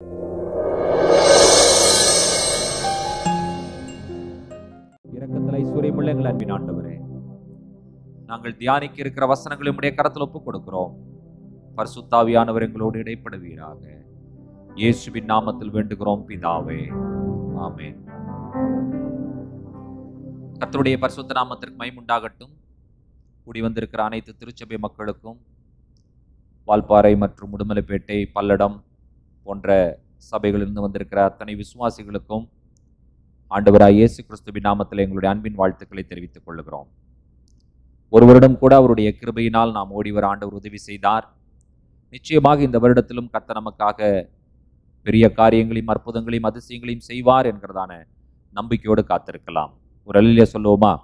இரக்கத்தில் ஐஸ்வர்யமுள்ள எங்கள் அன்பின் ஆண்டவரே நாங்கள் தியானிக்க இருக்கிற வசனங்களை உம்முடைய கரத்தில் ஒப்புக் கொடுக்கிறோம் பரிசுத்தாவியானவர் எங்களோடு இடைப்படுவீராக இயேசுவின் நாமத்தில் வேண்டுகிறோம் பிதாவே ஆமென் கர்த்தருடைய பரிசுத்த நாமத்திற்கு மைமுண்டாகட்டும் கூடி வந்திருக்கிற அனைத்து திருச்சபை மக்களுக்கும் வால்பாறை மற்றும் உடுமலைப்பேட்டை பல்லடம் போன்ற சபைகளிலிருந்து வந்திருக்கிற அத்தனை விசுவாசிகளுக்கும் ஆண்டவராய் இயேசு கிறிஸ்துவின் நாமத்தில் எங்களுடைய அன்பின் வாழ்த்துக்களை தெரிவித்துக் கொள்கிறோம் ஒரு வருடம் கூட அவருடைய கிருபையினால் நாம் ஓடி வர ஆண்டவர் உதவி செய்தார் நிச்சயமாக இந்த வருடத்திலும் கத்த நமக்காக பெரிய காரியங்களையும் அற்புதங்களையும் அதிசயங்களையும் செய்வார் என்கிறதான நம்பிக்கையோடு காத்திருக்கலாம் ஒரு அலிலே சொல்லுவோமா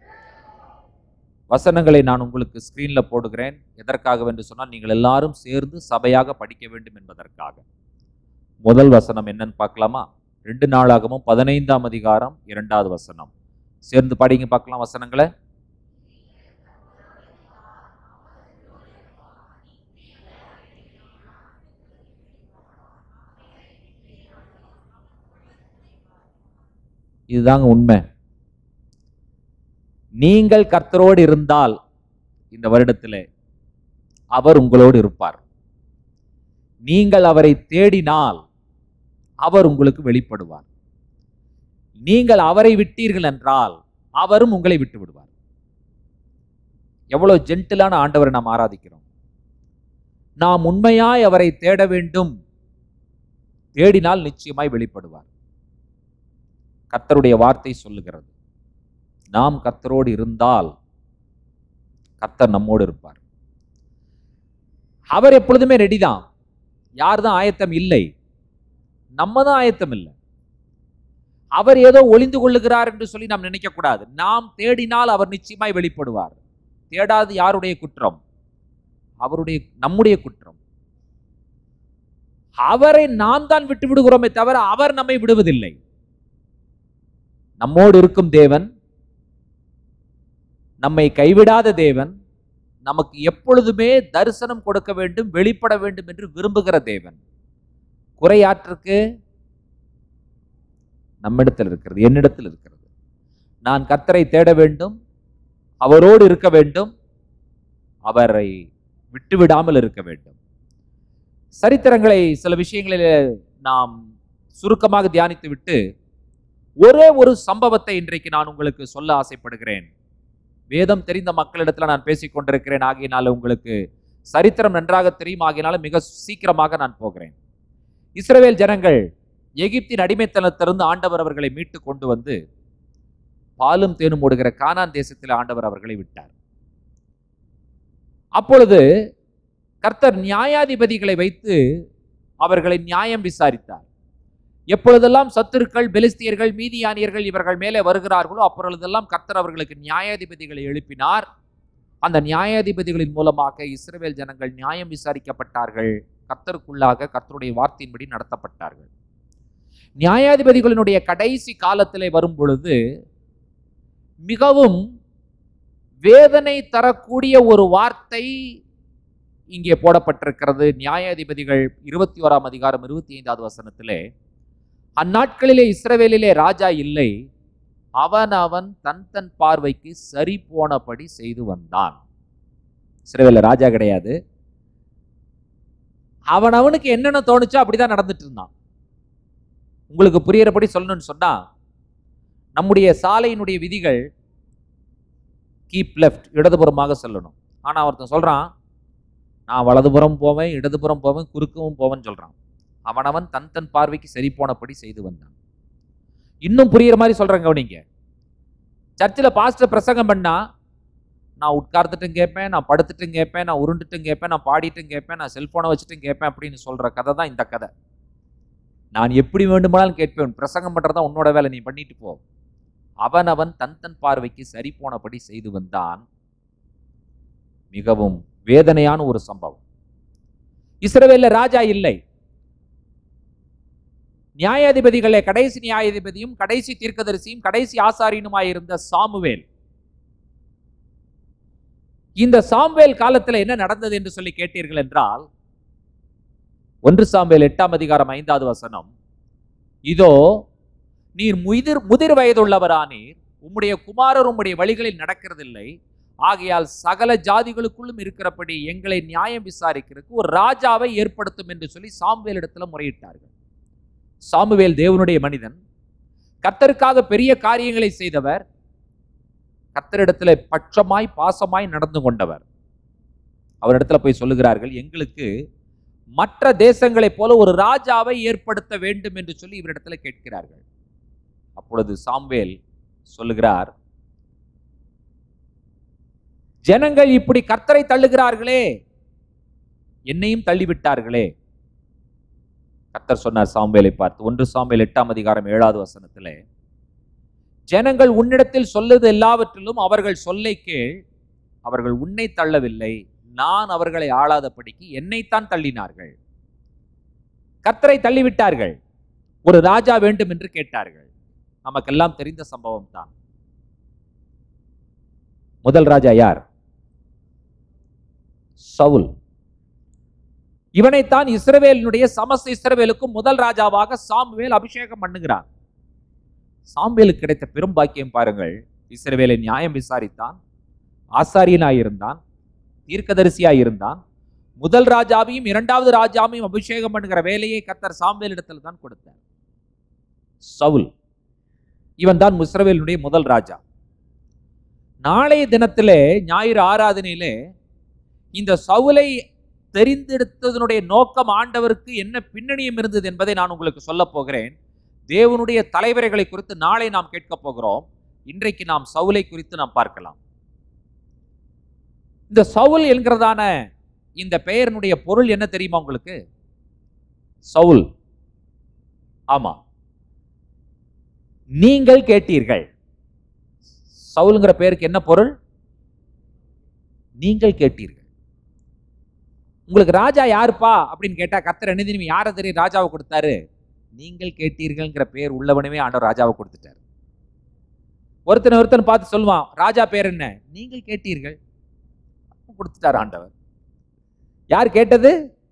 வசனங்களை நான் உங்களுக்கு ஸ்கிரீன்ல போடுகிறேன் எதற்காக என்று சொன்னால் நீங்கள் எல்லாரும் சேர்ந்து சபையாக படிக்க வேண்டும் என்பதற்காக முதல் வசனம் என்னன்னு பார்க்கலாமா ரெண்டு நாளாகவும் பதினைந்தாம் அதிகாரம் இரண்டாவது வசனம் சேர்ந்து படிங்க பார்க்கலாம் வசனங்களை இதுதாங்க உண்மை நீங்கள் கர்த்தரோடு இருந்தால் இந்த வருடத்திலே அவர் உங்களோடு இருப்பார் நீங்கள் அவரை தேடினால் அவர் உங்களுக்கு வெளிப்படுவார் நீங்கள் அவரை விட்டீர்கள் என்றால் அவரும் உங்களை விட்டு விடுவார் எவ்வளவு ஜென்டிலான ஆண்டவரை நாம் ஆராதிக்கிறோம் நாம் உண்மையாய் அவரை தேட வேண்டும் தேடினால் நிச்சயமாய் வெளிப்படுவார் கர்த்தருடைய வார்த்தை சொல்லுகிறது நாம் கர்த்தரோடு இருந்தால் கர்த்தர் நம்மோடு இருப்பார் அவர் எப்பொழுதுமே ரெடி தான் யார் தான் ஆயத்தம் இல்லை நம்ம தான் ஆயத்தம் இல்லை அவர் ஏதோ ஒளிந்து கொள்ளுகிறார் என்று சொல்லி நாம் நினைக்க கூடாது நாம் தேடினால் அவர் நிச்சயமாய் வெளிப்படுவார் தேடாது யாருடைய குற்றம் அவருடைய நம்முடைய குற்றம் அவரை நாம் தான் விட்டு விடுகிறோமே தவிர அவர் நம்மை விடுவதில்லை நம்மோடு இருக்கும் தேவன் நம்மை கைவிடாத தேவன் நமக்கு எப்பொழுதுமே தரிசனம் கொடுக்க வேண்டும் வெளிப்பட வேண்டும் என்று விரும்புகிற தேவன் குறையாற்றுக்கு நம்மிடத்தில் இருக்கிறது என்னிடத்தில் இருக்கிறது நான் கர்த்தரை தேட வேண்டும் அவரோடு இருக்க வேண்டும் அவரை விட்டுவிடாமல் இருக்க வேண்டும் சரித்திரங்களை சில விஷயங்களில் நாம் சுருக்கமாக தியானித்து விட்டு ஒரே ஒரு சம்பவத்தை இன்றைக்கு நான் உங்களுக்கு சொல்ல ஆசைப்படுகிறேன் வேதம் தெரிந்த மக்களிடத்தில் நான் பேசிக் கொண்டிருக்கிறேன் ஆகியனால உங்களுக்கு சரித்திரம் நன்றாக தெரியும் ஆகியனால மிக சீக்கிரமாக நான் போகிறேன் இஸ்ரவேல் ஜனங்கள் எகிப்தின் அடிமைத்தனத்திலிருந்து ஆண்டவர் அவர்களை மீட்டு கொண்டு வந்து பாலும் தேனும் ஓடுகிற கானான் தேசத்தில் ஆண்டவர் அவர்களை விட்டார் அப்பொழுது கர்த்தர் நியாயாதிபதிகளை வைத்து அவர்களை நியாயம் விசாரித்தார் எப்பொழுதெல்லாம் சத்துருக்கள் பெலிஸ்தியர்கள் மீதியானியர்கள் இவர்கள் மேலே வருகிறார்களோ அப்பொழுதெல்லாம் கர்த்தர் அவர்களுக்கு நியாயாதிபதிகளை எழுப்பினார் அந்த நியாயாதிபதிகளின் மூலமாக இஸ்ரவேல் ஜனங்கள் நியாயம் விசாரிக்கப்பட்டார்கள் கர்த்தருக்குள்ளாக கர்த்தருடைய வார்த்தையின்படி நடத்தப்பட்டார்கள் நியாயாதிபதிகளினுடைய கடைசி காலத்திலே வரும் பொழுது மிகவும் வேதனை தரக்கூடிய ஒரு வார்த்தை இங்கே போடப்பட்டிருக்கிறது நியாயாதிபதிகள் இருபத்தி ஓராம் அதிகாரம் இருபத்தி ஐந்தாவது வசனத்திலே அந்நாட்களிலே இஸ்ரவேலிலே ராஜா இல்லை அவன் அவன் தன் தன் பார்வைக்கு சரி போனபடி செய்து வந்தான் இஸ்ரவேல ராஜா கிடையாது அவன் அவனுக்கு என்னென்ன தோணுச்சோ அப்படிதான் நடந்துட்டு இருந்தான் உங்களுக்கு புரியறபடி சொல்லணும்னு சொன்னா நம்முடைய சாலையினுடைய விதிகள் கீப் லெஃப்ட் இடதுபுறமாக செல்லணும் ஆனா ஒருத்தன் சொல்றான் நான் வலதுபுறம் போவேன் இடதுபுறம் போவேன் குறுக்கவும் போவேன்னு சொல்றான் அவனவன் தன் தன் பார்வைக்கு சரி போனபடி செய்து வந்தான் இன்னும் புரியுற மாதிரி சொல்றேன் கவனிங்க சர்ச்சில் பாஸ்டர் பிரசங்கம் பண்ணா நான் உட்கார்ந்துட்டும் கேட்பேன் நான் படுத்துட்டும் கேட்பேன் நான் உருண்டுட்டும் கேட்பேன் நான் பாடிட்டும் கேட்பேன் நான் செல்போனை வச்சுட்டும் கேட்பேன் அப்படின்னு சொல்ற கதை தான் இந்த கதை நான் எப்படி வேண்டுமானாலும் கேட்பேன் பிரசங்கம் பண்றதா உன்னோட வேலை நீ பண்ணிட்டு போ அவன் அவன் தன் தன் பார்வைக்கு சரி போனபடி செய்து வந்தான் மிகவும் வேதனையான ஒரு சம்பவம் இஸ்ரவேல்ல ராஜா இல்லை நியாயாதிபதிகளே கடைசி நியாயாதிபதியும் கடைசி தீர்க்கதரிசியும் கடைசி ஆசாரியனுமாயிருந்த சாமுவேல் இந்த சாமுவேல் காலத்தில் என்ன நடந்தது என்று சொல்லி கேட்டீர்கள் என்றால் ஒன்று சாம்பேல் எட்டாம் அதிகாரம் ஐந்தாவது வசனம் இதோ நீர் முதிர் முதிர் வயதுள்ளவரானீர் உம்முடைய குமாரர் உம்முடைய வழிகளில் நடக்கிறதில்லை ஆகையால் சகல ஜாதிகளுக்குள்ளும் இருக்கிறபடி எங்களை நியாயம் விசாரிக்கிறதுக்கு ஒரு ராஜாவை ஏற்படுத்தும் என்று சொல்லி சாமுவேல் இடத்துல முறையிட்டார்கள் சாமுவேல் தேவனுடைய மனிதன் கர்த்தருக்காக பெரிய காரியங்களை செய்தவர் கர்த்தரிடத்துல பட்சமாய் பாசமாய் நடந்து கொண்டவர் அவரிடத்துல போய் சொல்லுகிறார்கள் எங்களுக்கு மற்ற தேசங்களைப் போல ஒரு ராஜாவை ஏற்படுத்த வேண்டும் என்று சொல்லி இவரிடத்துல கேட்கிறார்கள் அப்பொழுது சாம்வேல் சொல்லுகிறார் ஜனங்கள் இப்படி கர்த்தரை தள்ளுகிறார்களே என்னையும் தள்ளிவிட்டார்களே கர்த்தர் சொன்னார் சாம்பேலை பார்த்து ஒன்று சாம்பேல் எட்டாம் அதிகாரம் ஏழாவது வசனத்திலே ஜனங்கள் உன்னிடத்தில் சொல்லுது எல்லாவற்றிலும் அவர்கள் சொல்லை கேள் அவர்கள் உன்னை தள்ளவில்லை நான் அவர்களை ஆளாதபடிக்கு என்னைத்தான் தள்ளினார்கள் கர்த்தரை தள்ளிவிட்டார்கள் ஒரு ராஜா வேண்டும் என்று கேட்டார்கள் நமக்கெல்லாம் தெரிந்த சம்பவம் தான் முதல் ராஜா யார் சவுல் இவனைத்தான் இஸ்ரவேலினுடைய சமஸ்த இஸ்ரவேலுக்கும் முதல் ராஜாவாக சாமுவேல் அபிஷேகம் பண்ணுகிறான் சாமுவேலுக்கு கிடைத்த பெரும் பாக்கியம் பாருங்கள் இஸ்ரவேலை நியாயம் விசாரித்தான் ஆசாரியனாயிருந்தான் தீர்க்கதரிசியாயிருந்தான் முதல் ராஜாவையும் இரண்டாவது ராஜாவையும் அபிஷேகம் பண்ணுகிற வேலையை கத்தர் சாமுவேல் இடத்துல தான் கொடுத்தார் சவுல் இவன் தான் இஸ்ரவேலினுடைய முதல் ராஜா நாளைய தினத்திலே ஞாயிறு ஆராதனையிலே இந்த சவுலை தெரிந்தெடுத்ததனுடைய நோக்கம் ஆண்டவருக்கு என்ன பின்னணியும் இருந்தது என்பதை நான் உங்களுக்கு சொல்ல போகிறேன் தேவனுடைய தலைவரைகளை குறித்து நாளை நாம் கேட்க போகிறோம் இன்றைக்கு நாம் சவுலை குறித்து நாம் பார்க்கலாம் இந்த சவுல் என்கிறதான இந்த பெயரினுடைய பொருள் என்ன தெரியுமா உங்களுக்கு சவுல் ஆமா நீங்கள் கேட்டீர்கள் சவுலுங்கிற பெயருக்கு என்ன பொருள் நீங்கள் கேட்டீர்கள் உங்களுக்கு ராஜா யாருப்பா அப்படின்னு கேட்டா கர்த்தர் என்ன தெரியும் யாரை தெரியும் ராஜாவை கொடுத்தாரு நீங்கள் கேட்டீர்கள்ங்கிற பேர் உள்ளவனவே ஆண்டவர் ராஜாவை கொடுத்துட்டார் ஒருத்தன் ஒருத்தன் பார்த்து சொல்லுவான் ராஜா பேர் என்ன நீங்கள் கேட்டீர்கள் கொடுத்துட்டார் ஆண்டவர் யார் கேட்டது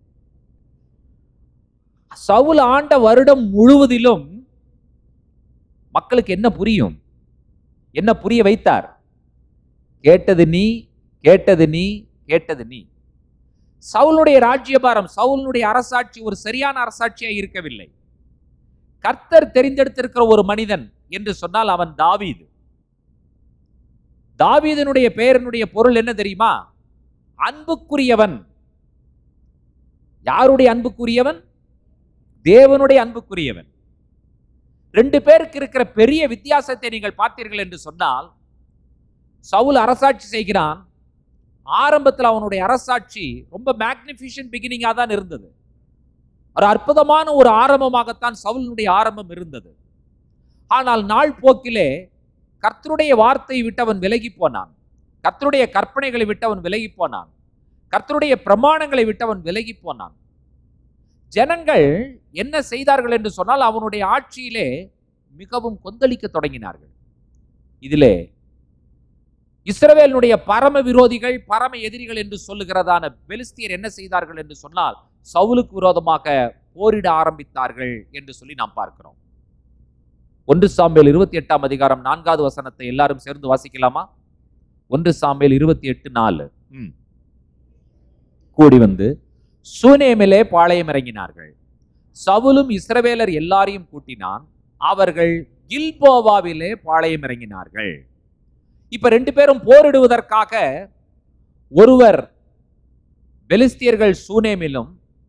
சவுல் ஆண்ட வருடம் முழுவதிலும் மக்களுக்கு என்ன புரியும் என்ன புரிய வைத்தார் கேட்டது நீ கேட்டது நீ கேட்டது நீ சவுலுடைய ராஜ்யபாரம் சவுலுடைய அரசாட்சி ஒரு சரியான அரசாட்சியா இருக்கவில்லை கர்த்தர் தெரிந்தெடுத்திருக்கிற ஒரு மனிதன் என்று சொன்னால் அவன் தாவீது தாவீதனுடைய பெயரினுடைய பொருள் என்ன தெரியுமா அன்புக்குரியவன் யாருடைய அன்புக்குரியவன் தேவனுடைய அன்புக்குரியவன் ரெண்டு பேருக்கு இருக்கிற பெரிய வித்தியாசத்தை நீங்கள் பார்த்தீர்கள் என்று சொன்னால் சவுல் அரசாட்சி செய்கிறான் ஆரம்பத்தில் அவனுடைய அரசாட்சி ரொம்ப மேக்னிஃபிஷன் பிகினிங்காக தான் இருந்தது ஒரு அற்புதமான ஒரு ஆரம்பமாகத்தான் சவுலினுடைய ஆரம்பம் இருந்தது ஆனால் நாள் போக்கிலே கர்த்தருடைய வார்த்தையை விட்டு அவன் விலகி போனான் கர்த்தருடைய கற்பனைகளை விட்டு அவன் விலகி போனான் கர்த்தருடைய பிரமாணங்களை விட்டு அவன் விலகி போனான் ஜனங்கள் என்ன செய்தார்கள் என்று சொன்னால் அவனுடைய ஆட்சியிலே மிகவும் கொந்தளிக்க தொடங்கினார்கள் இதிலே இஸ்ரவேலுடைய பரம விரோதிகள் பரம எதிரிகள் என்று சொல்லுகிறதான பெலிஸ்தியர் என்ன செய்தார்கள் என்று சொன்னால் சவுலுக்கு விரோதமாக போரிட ஆரம்பித்தார்கள் என்று சொல்லி நாம் பார்க்கிறோம் ஒன்று சாம்பேல் இருபத்தி எட்டாம் அதிகாரம் நான்காவது வசனத்தை எல்லாரும் சேர்ந்து வாசிக்கலாமா ஒன்று சாம்பேல் இருபத்தி எட்டு நாலு ம். கூடி வந்து சூனேமிலே பாளையம் இறங்கினார்கள் சவுலும் இஸ்ரவேலர் எல்லாரையும் கூட்டினான் அவர்கள் கில்போவாவிலே பாளையம் இறங்கினார்கள் இப்ப ரெண்டு பேரும் போரிடுவதற்காக ஒருவர் பெலிஸ்தியர்கள் சூனேமிலும்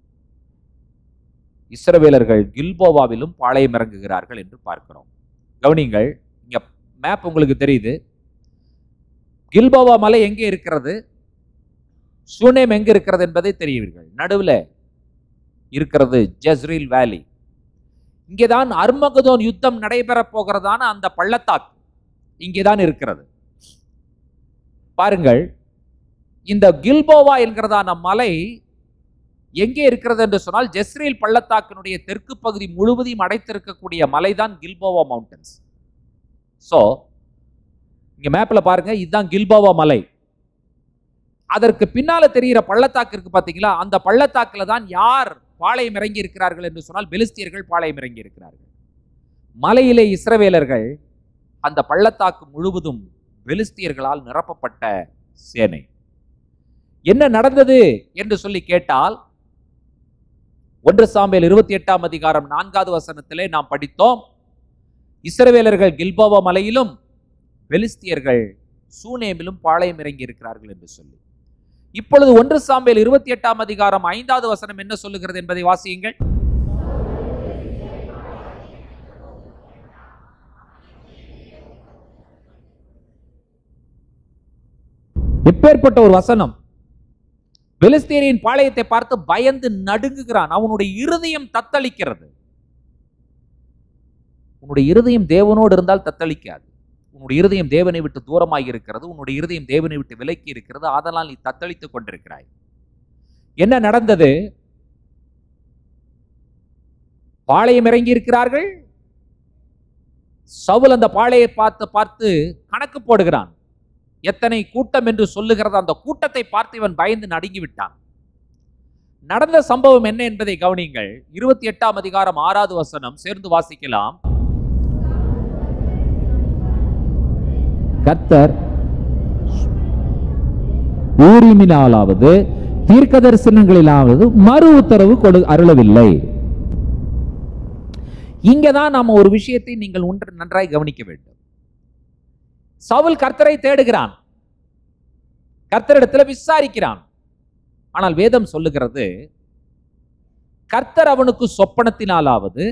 இஸ்ரவேலர்கள் கில்போவாவிலும் பாளையம் இறங்குகிறார்கள் என்று பார்க்கிறோம் கவனிங்கள் இங்க மேப் உங்களுக்கு தெரியுது கில்போவா மலை எங்கே இருக்கிறது சூனேம் எங்க இருக்கிறது என்பதை தெரியுவீர்கள் நடுவுல இருக்கிறது ஜஸ்ரீல் வேலி இங்கேதான் அர்மகதோன் யுத்தம் நடைபெறப் போகிறதான அந்த பள்ளத்தாக்கு இங்கேதான் இருக்கிறது பாருங்கள் இந்த கில்போவா என்கிறதான மலை எங்கே இருக்கிறது என்று சொன்னால் ஜெஸ்ரீல் பள்ளத்தாக்கினுடைய தெற்கு பகுதி முழுவதையும் அடைத்திருக்கக்கூடிய மலைதான் கில்போவா மவுண்டன்ஸ் ஸோ இங்க மேப்ல பாருங்க இதுதான் கில்போவா மலை அதற்கு பின்னால தெரிகிற பள்ளத்தாக்கு இருக்கு பாத்தீங்களா அந்த பள்ளத்தாக்குல தான் யார் பாளையம் இறங்கி இருக்கிறார்கள் என்று சொன்னால் பெலிஸ்தியர்கள் பாளையம் இறங்கி இருக்கிறார்கள் மலையிலே இஸ்ரவேலர்கள் அந்த பள்ளத்தாக்கு முழுவதும் பெலிஸ்தியர்களால் நிரப்பப்பட்ட சேனை என்ன நடந்தது என்று சொல்லி கேட்டால் ஒன்று சாம்பியல் இருபத்தி எட்டாம் அதிகாரம் நான்காவது வசனத்திலே நாம் படித்தோம் இஸ்ரவேலர்கள் கில்போவா மலையிலும் பெலிஸ்தியர்கள் சூனேமிலும் பாளையம் இறங்கி இருக்கிறார்கள் என்று சொல்லி இப்பொழுது ஒன்று சாம்பியல் இருபத்தி எட்டாம் அதிகாரம் ஐந்தாவது வசனம் என்ன சொல்லுகிறது என்பதை வாசியுங்கள் எப்பேற்பட்ட ஒரு வசனம் பெலிஸ்தீரியின் பாளையத்தை பார்த்து பயந்து நடுங்குகிறான் அவனுடைய இருதயம் தத்தளிக்கிறது உன்னுடைய இருதயம் தேவனோடு இருந்தால் தத்தளிக்காது உன்னுடைய இருதயம் தேவனை விட்டு தூரமாகி இருக்கிறது உன்னுடைய இருதயம் தேவனை விட்டு விலக்கி இருக்கிறது அதனால் நீ தத்தளித்துக் கொண்டிருக்கிறாய் என்ன நடந்தது பாளையம் இறங்கி இருக்கிறார்கள் சவுல் அந்த பாளையை பார்த்து பார்த்து கணக்கு போடுகிறான் எத்தனை கூட்டம் என்று சொல்லுகிறது அந்த கூட்டத்தை பார்த்து இவன் பயந்து நடுங்கி விட்டான் நடந்த சம்பவம் என்ன என்பதை கவனியுங்கள் இருபத்தி எட்டாம் அதிகாரம் ஆறாவது வசனம் சேர்ந்து வாசிக்கலாம் கர்த்தர் ஊரிமினாலாவது தீர்க்க தரிசனங்களிலாவது மறு உத்தரவு கொடு அருளவில்லை இங்கதான் நாம ஒரு விஷயத்தை நீங்கள் ஒன்று நன்றாய் கவனிக்க வேண்டும் சவுல் கர்த்தரை தேடுகிறான் கர்த்தரிடத்துல விசாரிக்கிறான் ஆனால் வேதம் சொல்லுகிறது கர்த்தர் அவனுக்கு சொப்பனத்தினாலாவது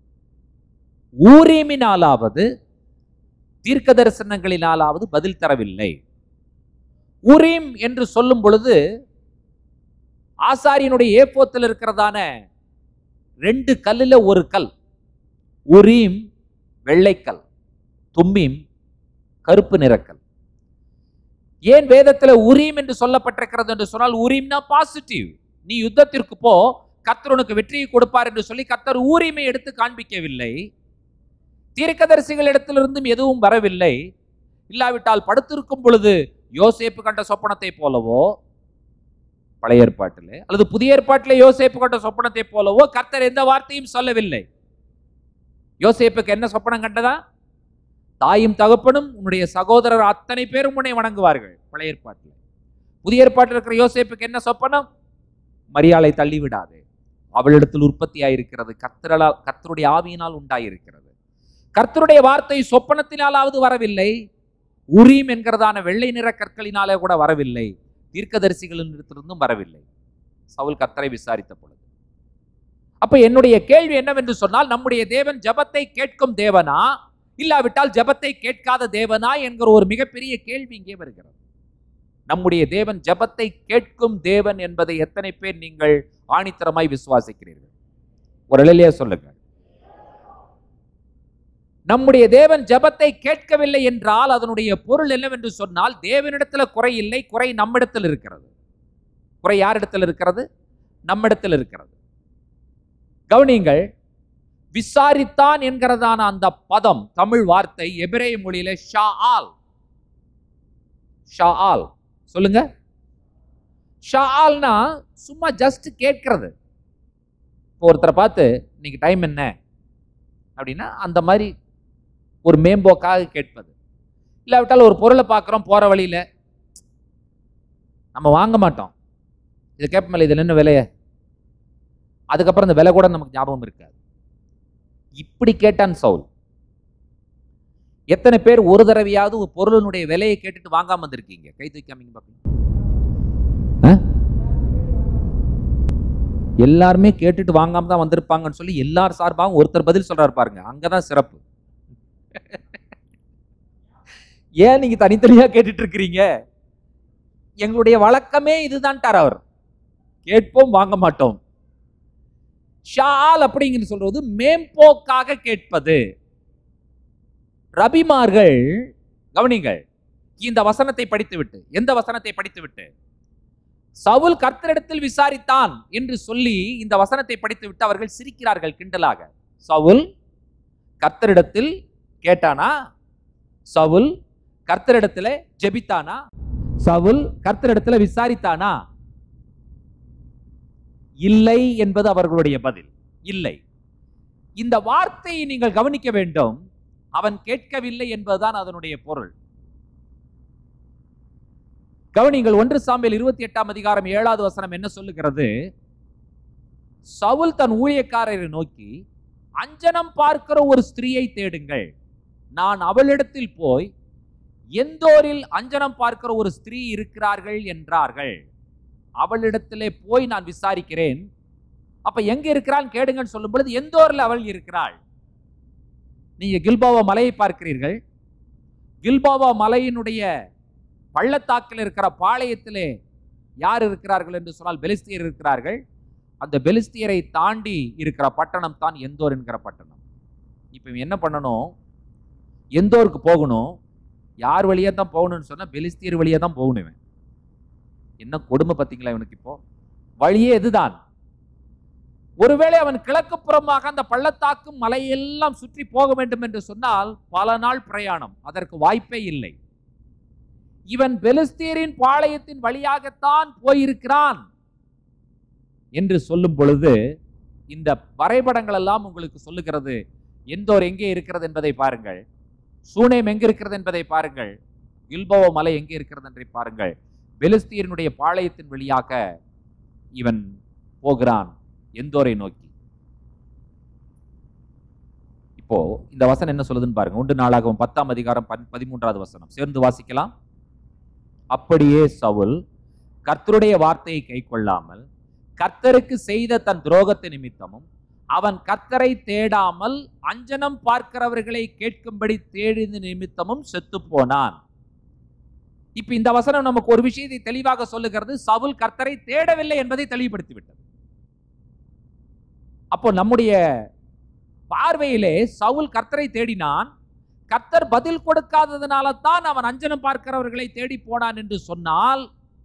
ஊரீமினாலாவது தீர்க்க தரிசனங்களினாலாவது பதில் தரவில்லை ஊரீம் என்று சொல்லும் பொழுது ஆசாரியனுடைய ஏப்போத்தில் இருக்கிறதான ரெண்டு கல்லுல ஒரு கல் உரீம் வெள்ளைக்கல் தும்மீம் கருப்பு நிறக்கல் ஏன் வேதத்துல உரீம் என்று சொல்லப்பட்டிருக்கிறது என்று சொன்னால் உரீம்னா பாசிட்டிவ் நீ யுத்தத்திற்கு போ கர்த்தர் உனக்கு வெற்றியை கொடுப்பார் என்று சொல்லி கர்த்தர் ஊரீமை எடுத்து காண்பிக்கவில்லை தீர்க்கதரிசிகள் இடத்திலிருந்தும் எதுவும் வரவில்லை இல்லாவிட்டால் படுத்திருக்கும் பொழுது யோசேப்பு கண்ட சொப்பனத்தை போலவோ பழைய ஏற்பாட்டிலே அல்லது புதிய ஏற்பாட்டிலே யோசேப்பு கண்ட சொப்பனத்தை போலவோ கர்த்தர் எந்த வார்த்தையும் சொல்லவில்லை யோசேப்புக்கு என்ன சொப்பனம் கண்டதா தாயும் தகப்பனும் உன்னுடைய சகோதரர் அத்தனை பேரும் உன்னை வணங்குவார்கள் பழைய ஏற்பாட்டில் புதிய ஏற்பாட்டில் இருக்கிற யோசேப்புக்கு என்ன சொப்பனம் மரியாளை தள்ளி விடாது அவளிடத்தில் உற்பத்தியாயிருக்கிறது கர்த்தரால் கர்த்தருடைய ஆவியினால் உண்டாயிருக்கிறது கர்த்தருடைய வார்த்தை சொப்பனத்தினாலாவது வரவில்லை உரீம் என்கிறதான வெள்ளை நிற கற்களினாலே கூட வரவில்லை தீர்க்கதரிசிகளிடத்திலிருந்தும் வரவில்லை சவுல் கர்த்தரை விசாரித்த பொழுது அப்ப என்னுடைய கேள்வி என்னவென்று சொன்னால் நம்முடைய தேவன் ஜெபத்தை கேட்கும் தேவனா இல்லாவிட்டால் ஜெபத்தை கேட்காத தேவனா என்கிற ஒரு மிகப்பெரிய கேள்வி இங்கே வருகிறது நம்முடைய தேவன் ஜெபத்தை கேட்கும் தேவன் என்பதை எத்தனை பேர் நீங்கள் ஆணித்தரமாய் விசுவாசிக்கிறீர்கள் ஒரு இளைய சொல்லுங்க நம்முடைய தேவன் ஜெபத்தை கேட்கவில்லை என்றால் அதனுடைய பொருள் என்னவென்று சொன்னால் தேவனிடத்துல குறை இல்லை குறை நம்மிடத்தில் இருக்கிறது குறை யாரிடத்தில் இருக்கிறது நம்மிடத்தில் இருக்கிறது கவனியுங்கள் விசாரித்தான் என்கிறதான அந்த பதம் தமிழ் வார்த்தை எபிரேய மொழியில ஷா ஆல் ஷா ஆல் சொல்லுங்க ஷா ஆல்னா சும்மா ஜஸ்ட் கேட்கிறது இப்போ ஒருத்தரை பார்த்து இன்னைக்கு டைம் என்ன அப்படின்னா அந்த மாதிரி ஒரு மேம்போக்காக கேட்பது இல்லாவிட்டால் ஒரு பொருளை பார்க்குறோம் போகிற வழியில் நம்ம வாங்க மாட்டோம் இது கேட்போம்ல இதில் என்ன விலைய அதுக்கப்புறம் இந்த விலை கூட நமக்கு ஞாபகம் இருக்காது இப்படி கேட்டான் சவுல் எத்தனை பேர் ஒரு தடவையாவது ஒரு பொருளினுடைய விலையை கேட்டுட்டு வாங்காம வந்திருக்கீங்க கை தூக்காமீங்க பார்க்கலாம் எல்லாருமே கேட்டுட்டு வாங்காம தான் வந்திருப்பாங்கன்னு சொல்லி எல்லார் சார்பாகவும் ஒருத்தர் பதில் சொல்றாரு பாருங்க அங்கதான் சிறப்பு ஏன் நீங்க தனித்தனியா கேட்டுட்டு இருக்கிறீங்க எங்களுடைய வழக்கமே இதுதான்ட்டார் அவர் கேட்போம் வாங்க மாட்டோம் ஷால் அப்படிங்கிற சொல்றது மேம்போக்காக கேட்பது ரபிமார்கள் கவனிங்கள் இந்த வசனத்தை படித்துவிட்டு எந்த வசனத்தை படித்துவிட்டு சவுல் கர்த்தரிடத்தில் விசாரித்தான் என்று சொல்லி இந்த வசனத்தை படித்துவிட்டு அவர்கள் சிரிக்கிறார்கள் கிண்டலாக சவுல் கர்த்தரிடத்தில் கேட்டானா சவுல் கர்த்தரிடத்துல ஜெபித்தானா சவுல் கர்த்தரிடத்துல விசாரித்தானா இல்லை என்பது அவர்களுடைய பதில் இல்லை இந்த வார்த்தையை நீங்கள் கவனிக்க வேண்டும் அவன் கேட்கவில்லை என்பதுதான் அதனுடைய பொருள் கவனிங்கள் ஒன்று சாம்பியல் இருபத்தி எட்டாம் அதிகாரம் ஏழாவது வசனம் என்ன சொல்லுகிறது சவுல் தன் ஊழியக்காரரை நோக்கி அஞ்சனம் பார்க்கிற ஒரு ஸ்திரீயை தேடுங்கள் நான் அவளிடத்தில் போய் எந்தோரில் அஞ்சனம் பார்க்கிற ஒரு ஸ்திரீ இருக்கிறார்கள் என்றார்கள் அவளிடத்திலே போய் நான் விசாரிக்கிறேன் அப்ப எங்க இருக்கிறாள் கேடுங்கன்னு சொல்லும் பொழுது எந்தோரில் அவள் இருக்கிறாள் நீங்க கில்பாவா மலையை பார்க்கிறீர்கள் கில்பாவா மலையினுடைய பள்ளத்தாக்கில் இருக்கிற பாளையத்திலே யார் இருக்கிறார்கள் என்று சொன்னால் பெலிஸ்தியர் இருக்கிறார்கள் அந்த பெலிஸ்தியரை தாண்டி இருக்கிற பட்டணம் தான் எந்தோர் என்கிற பட்டணம் இப்போ இவன் என்ன பண்ணணும் எந்தோருக்கு போகணும் யார் வழியா தான் போகணும்னு சொன்னா பெலிஸ்தியர் வழியா தான் போகணும் இவன் என்ன கொடுமை பார்த்தீங்களா இவனுக்கு இப்போ வழியே இதுதான் ஒருவேளை அவன் கிழக்கு புறமாக அந்த பள்ளத்தாக்கும் மலையெல்லாம் சுற்றி போக வேண்டும் என்று சொன்னால் பல நாள் பிரயாணம் அதற்கு வாய்ப்பே இல்லை இவன் பெலிஸ்தீரின் பாளையத்தின் வழியாகத்தான் போயிருக்கிறான் என்று சொல்லும் பொழுது இந்த வரைபடங்கள் எல்லாம் உங்களுக்கு சொல்லுகிறது எந்தோர் எங்கே இருக்கிறது என்பதை பாருங்கள் சூனேம் எங்கே இருக்கிறது என்பதை பாருங்கள் கில்போவ மலை எங்கே இருக்கிறது என்பதை பாருங்கள் பெலிஸ்தீரினுடைய பாளையத்தின் வழியாக இவன் போகிறான் எந்தோரை நோக்கி இப்போ இந்த வசனம் என்ன சொல்லுதுன்னு பாருங்க ஒன்று நாளாகவும் பத்தாம் அதிகாரம் பன்- பதிமூன்றாவது வசனம் சேர்ந்து வாசிக்கலாம் அப்படியே சவுல் கர்த்தருடைய வார்த்தையை கைக்கொள்ளாமல் கர்த்தருக்கு செய்த தன் துரோகத்தை நிமித்தமும் அவன் கர்த்தரை தேடாமல் அஞ்சனம் பார்க்கிறவர்களை கேட்கும்படி தேடின நிமித்தமும் செத்து போனான் இப்ப இந்த வசனம் நமக்கு ஒரு விஷயத்தை தெளிவாக சொல்லுகிறது சவுல் கர்த்தரை தேடவில்லை என்பதை தெளிவுபடுத்தி விட்டது அப்போ நம்முடைய பார்வையிலே சவுல் கர்த்தரை தேடினான் கர்த்தர் பதில் கொடுக்காததுனால தான் அவன் அஞ்சனம் பார்க்கிறவர்களை தேடி போனான் என்று சொன்னால்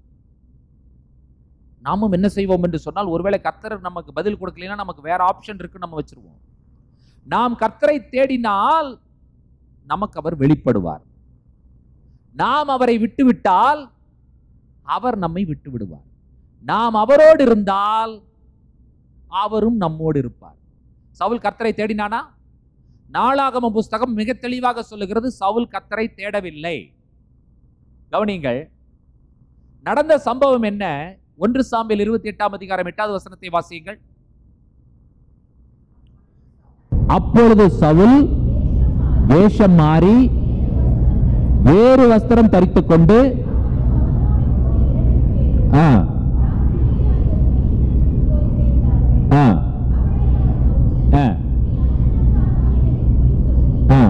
நாமும் என்ன செய்வோம் என்று சொன்னால் ஒருவேளை கர்த்தர் நமக்கு பதில் கொடுக்கலைன்னா நமக்கு வேற ஆப்ஷன் இருக்கு நம்ம வச்சிருவோம் நாம் கர்த்தரை தேடினால் நமக்கு அவர் வெளிப்படுவார் நாம் அவரை விட்டுவிட்டால் அவர் நம்மை விட்டு விடுவார் நாம் அவரோடு இருந்தால் அவரும் நம்மோடு இருப்பார் சவுல் கர்த்தரை தேடினானா நாளாகம புஸ்தகம் மிக தெளிவாக சொல்லுகிறது சவுல் கர்த்தரை தேடவில்லை கவனிங்கள் நடந்த சம்பவம் என்ன ஒன்று சாம்பியல் இருபத்தி எட்டாம் அதிகாரம் எட்டாவது வசனத்தை வாசியுங்கள் அப்பொழுது சவுல் வேஷம் மாறி வேறு வஸ்திரம் தரித்துக் கொண்டு ஆ ஆ ஆ ஆ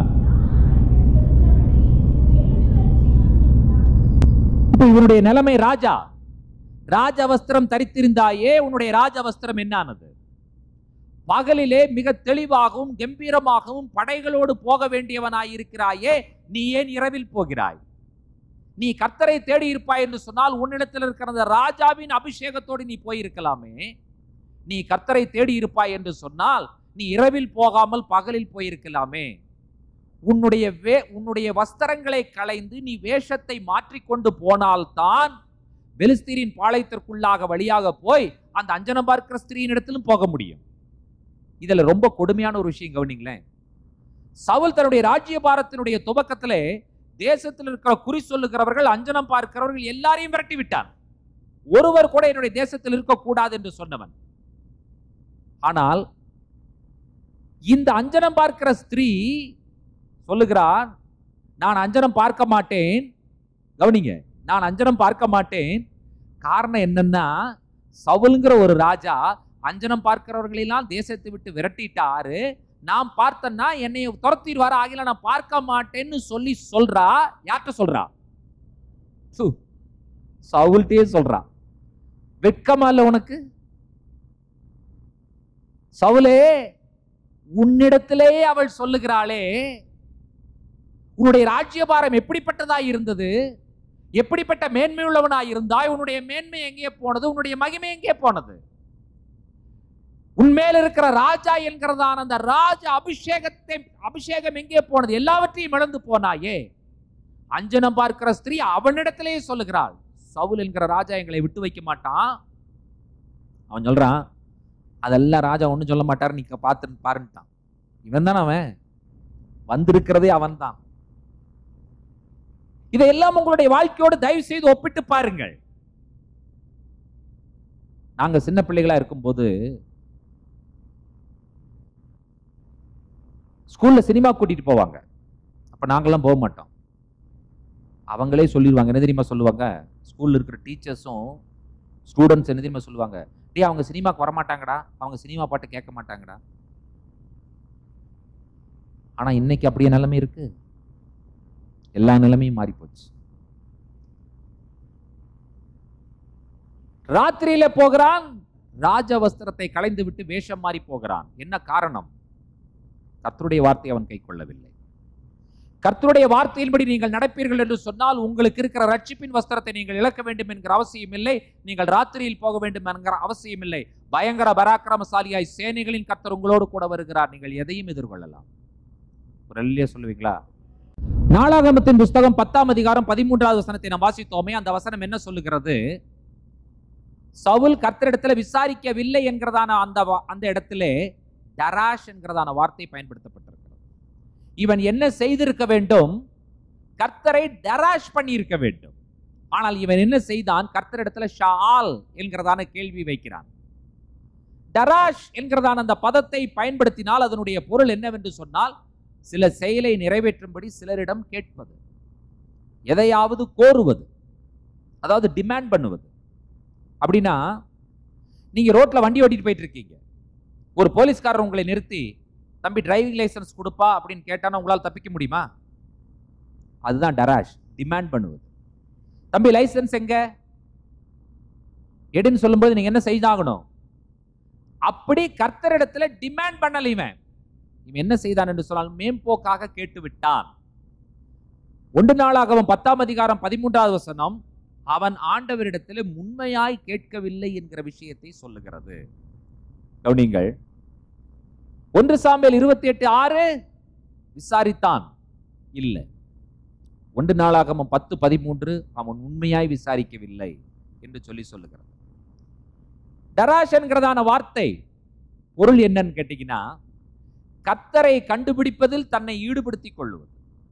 இப்ப இவனுடைய நிலைமை ராஜா ராஜ வஸ்திரம் தரித்திருந்தாயே உன்னுடைய ராஜ வஸ்திரம் என்னானது பகலிலே மிக தெளிவாகவும் கம்பீரமாகவும் படைகளோடு போக வேண்டியவனாயிருக்கிறாயே நீ ஏன் இரவில் போகிறாய் நீ கர்த்தரை தேடி இருப்பாய் என்று சொன்னால் உன்னிடத்தில் இருக்கிற அந்த ராஜாவின் அபிஷேகத்தோடு நீ போயிருக்கலாமே நீ கர்த்தரை தேடி இருப்பாய் என்று சொன்னால் நீ இரவில் போகாமல் பகலில் போயிருக்கலாமே உன்னுடைய வே உன்னுடைய வஸ்திரங்களை களைந்து நீ வேஷத்தை மாற்றிக்கொண்டு போனால்தான் பெலிஸ்தீரின் பாளையத்திற்குள்ளாக வழியாக போய் அந்த அஞ்சனம் பார்க்கிற ஸ்திரீயின் இடத்திலும் போக முடியும் இதுல ரொம்ப கொடுமையான ஒரு விஷயம் கவனிங்களேன் சவுல் தன்னுடைய ராஜ்யபாரத்தினுடைய துவக்கத்திலே தேசத்தில் இருக்கிற குறி சொல்லுகிறவர்கள் அஞ்சனம் பார்க்கிறவர்கள் எல்லாரையும் விரட்டி விட்டான் ஒருவர் கூட என்னுடைய தேசத்தில் இருக்கக்கூடாது என்று சொன்னவன் ஆனால் இந்த அஞ்சனம் பார்க்கிற ஸ்திரீ சொல்லுகிறான் நான் அஞ்சனம் பார்க்க மாட்டேன் கவனிங்க நான் அஞ்சனம் பார்க்க மாட்டேன் காரணம் என்னன்னா சவுலுங்கிற ஒரு ராஜா அஞ்சனம் பார்க்கிறவர்களெல்லாம் தேசத்தை விட்டு விரட்டிட்டாரு நான் பார்த்தேன்னா என்னை துரத்திடுவாரு ஆகில நான் பார்க்க மாட்டேன்னு சொல்லி சொல்றா யார்கிட்ட சொல்றா சு, சவுல்கிட்டயே சொல்றா வெட்கமா இல்ல உனக்கு சவுலே உன்னிடத்திலே அவள் சொல்லுகிறாளே உன்னுடைய ராஜ்யபாரம் எப்படிப்பட்டதாய் இருந்தது எப்படிப்பட்ட மேன்மை உள்ளவனாய் இருந்தாய் உன்னுடைய மேன்மை எங்கே போனது உன்னுடைய மகிமை எங்கே போனது உன்மேல் இருக்கிற ராஜா என்கிறதான அந்த ராஜ அபிஷேகத்தை அபிஷேகம் எங்கே போனது எல்லாவற்றையும் இழந்து போனாயே அஞ்சனம் பார்க்கிற ஸ்திரீ அவனிடத்திலேயே சொல்லுகிறாள் சவுல் என்கிற ராஜா எங்களை விட்டு வைக்க மாட்டான் அவன் சொல்றான் அதெல்லாம் ராஜா ஒன்றும் சொல்ல மாட்டாரு நீங்க பார்த்து பாருன்ட்டான் இவன் தானே அவன் வந்திருக்கிறதே அவன் தான் இதையெல்லாம் உங்களுடைய வாழ்க்கையோடு தயவு செய்து ஒப்பிட்டு பாருங்கள் நாங்க சின்ன பிள்ளைகளா இருக்கும்போது ஸ்கூல்ல சினிமா கூட்டிட்டு போவாங்க அப்ப நாங்கெல்லாம் போக மாட்டோம் அவங்களே சொல்லிடுவாங்க என்ன தெரியுமா சொல்லுவாங்க ஸ்கூல்ல இருக்கிற டீச்சர்ஸும் ஸ்டூடெண்ட்ஸ் என்ன தெரியுமா சொல்லுவாங்க டேய் அவங்க சினிமாக்கு வர மாட்டாங்கடா அவங்க சினிமா பாட்டு கேட்க மாட்டாங்கடா ஆனா இன்னைக்கு அப்படியே நிலைமை இருக்கு எல்லா நிலைமையும் மாறி போச்சு ராத்திரியில போகிறான் ராஜ வஸ்திரத்தை களைந்து விட்டு வேஷம் மாறி போகிறான் என்ன காரணம் கர்த்தருடைய வார்த்தையை அவன் கை கொள்ளவில்லை கர்த்தருடைய வார்த்தையின்படி நீங்கள் நடப்பீர்கள் என்று சொன்னால் உங்களுக்கு இருக்கிற ரட்சிப்பின் வஸ்திரத்தை நீங்கள் இழக்க வேண்டும் என்கிற அவசியம் இல்லை நீங்கள் ராத்திரியில் போக வேண்டும் என்கிற அவசியம் இல்லை பயங்கர பராக்கிரமசாலியாய் சேனைகளின் கர்த்தர் உங்களோடு கூட வருகிறார் நீங்கள் எதையும் எதிர்கொள்ளலாம் ஒரு அல்லையா சொல்லுவீங்களா நாளாகமத்தின் புஸ்தகம் பத்தாம் அதிகாரம் பதிமூன்றாவது வசனத்தை நாம் வாசித்தோமே அந்த வசனம் என்ன சொல்லுகிறது சவுல் கர்த்தரிடத்துல விசாரிக்கவில்லை என்கிறதான அந்த வா- அந்த இடத்திலே டராஷ் என்கிறதான வார்த்தை பயன்படுத்தப்பட்டிருக்கிறது இவன் என்ன செய்திருக்க வேண்டும் கர்த்தரை டராஷ் பண்ணி இருக்க வேண்டும் ஆனால் இவன் என்ன செய்தான் கர்த்தரிடத்துல ஷால் என்கிறதான கேள்வி வைக்கிறான் டராஷ் என்கிறதான அந்த பதத்தை பயன்படுத்தினால் அதனுடைய பொருள் என்னவென்று சொன்னால் சில செயலை நிறைவேற்றும்படி சிலரிடம் கேட்பது எதையாவது கோருவது அதாவது டிமாண்ட் பண்ணுவது அப்படின்னா நீங்க ரோட்ல வண்டி ஓட்டிட்டு போயிட்டு இருக்கீங்க ஒரு போலீஸ்காரர் உங்களை நிறுத்தி தம்பி டிரைவிங் லைசென்ஸ் கொடுப்பா அப்படின்னு கேட்டானா உங்களால் தப்பிக்க முடியுமா அதுதான் டராஷ் டிமாண்ட் பண்ணுவது தம்பி லைசென்ஸ் எங்க எடுன்னு சொல்லும்போது நீங்க என்ன செய்தாகணும் அப்படி கர்த்தரிடத்துல டிமாண்ட் பண்ணல இவன் இவன் என்ன செய்தான் என்று சொன்னால் மேம்போக்காக கேட்டு விட்டான் ஒன்று நாளாகவும் பத்தாம் அதிகாரம் பதிமூன்றாவது வசனம் அவன் ஆண்டவரிடத்தில் உண்மையாய் கேட்கவில்லை என்கிற விஷயத்தை சொல்லுகிறது கவனிங்கள் ஒன்று சாம்பியல் இருபத்தி எட்டு ஆறு விசாரித்தான் இல்லை ஒன்று நாளாகமம் பத்து பதிமூன்று அவன் உண்மையாய் விசாரிக்கவில்லை என்று சொல்லி சொல்லுகிறது டராஷ் என்கிறதான வார்த்தை பொருள் என்னன்னு கேட்டீங்கன்னா கத்தரை கண்டுபிடிப்பதில் தன்னை ஈடுபடுத்திக் கொள்வது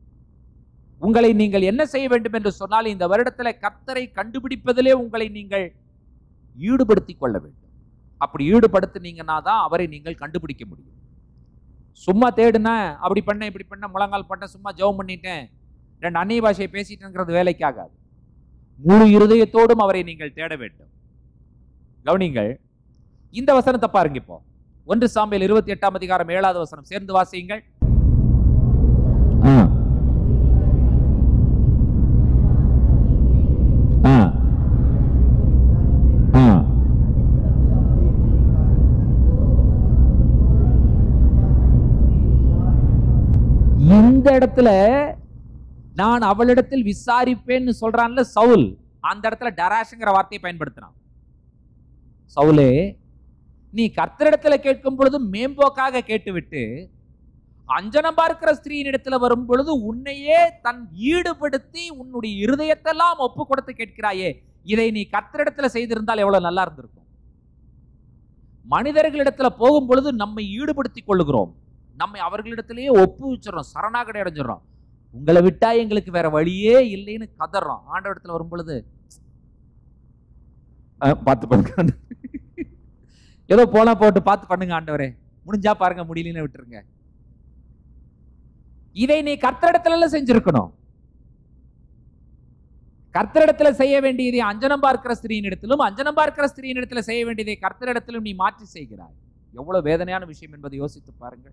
உங்களை நீங்கள் என்ன செய்ய வேண்டும் என்று சொன்னால் இந்த வருடத்தில் கர்த்தரை கண்டுபிடிப்பதிலே உங்களை நீங்கள் ஈடுபடுத்திக் கொள்ள வேண்டும் அப்படி ஈடுபடுத்தினீங்கன்னா தான் அவரை நீங்கள் கண்டுபிடிக்க முடியும் சும்மா தேடுனேன் அப்படி பண்ணேன் இப்படி பண்ண முழங்கால் பண்ண சும்மா ஜெபம் பண்ணிட்டேன் ரெண்டு அந்நிய பாஷையை பேசிட்டேங்கிறது வேலைக்காகாது முழு இருதயத்தோடும் அவரை நீங்கள் தேட வேண்டும் கவனிங்கள் இந்த வசனத்தை பாருங்க இப்போ ஒன்று சாம்பியல் இருபத்தி எட்டாம் அதிகாரம் ஏழாவது வசனம் சேர்ந்து வாசியுங்கள் ஆ ஆ ஆ இந்த இடத்துல நான் அவளிடத்தில் விசாரிப்பேன்னு சொல்றான்ல சவுல் அந்த இடத்துல டராஷ்ங்கிற வார்த்தையை பயன்படுத்தினான் சவுலே நீ கர்த்தரிடத்துல கேட்கும் பொழுது மேம்போக்காக கேட்டுவிட்டு அஞ்சனம் பார்க்கிற ஸ்திரீனிடத்துல வரும் பொழுது உன்னையே தன் ஈடுபடுத்தி உன்னுடைய இருதயத்தெல்லாம் ஒப்பு கொடுத்து கேட்கிறாயே இதை நீ கர்த்தரிடத்துல செய்திருந்தால் எவ்வளவு நல்லா இருந்திருக்கும் மனிதர்களிடத்துல போகும் பொழுது நம்மை ஈடுபடுத்திக் கொள்ளுகிறோம் நம்மை அவர்களிடத்திலேயே ஒப்பு வச்சிடறோம் சரணாகடை அடைஞ்சிடறோம் உங்களை விட்டா எங்களுக்கு வேற வழியே இல்லைன்னு கதறோம் ஆண்டவரத்துல வரும் பொழுது அஹ், பார்த்து பண்ணுங்க ஏதோ போனா போட்டு பார்த்து பண்ணுங்க ஆண்டவரே முடிஞ்சா பாருங்க முடியலன்னு விட்டுருங்க இதை நீ கர்த்தரிடத்துல செஞ்சிருக்கணும் கர்த்தரிடத்துல செய்ய வேண்டியதை அஞ்சனம் பார்க்கிற ஸ்திரீனிடத்திலும் அஞ்சனம் பார்க்கிற ஸ்திரீனிடத்துல செய்ய வேண்டியதை கர்த்தரிடத்திலும் நீ மாற்றி செய்கிறாய் எவ்வளவு வேதனையான விஷயம் என்பதை யோசித்து பாருங்கள்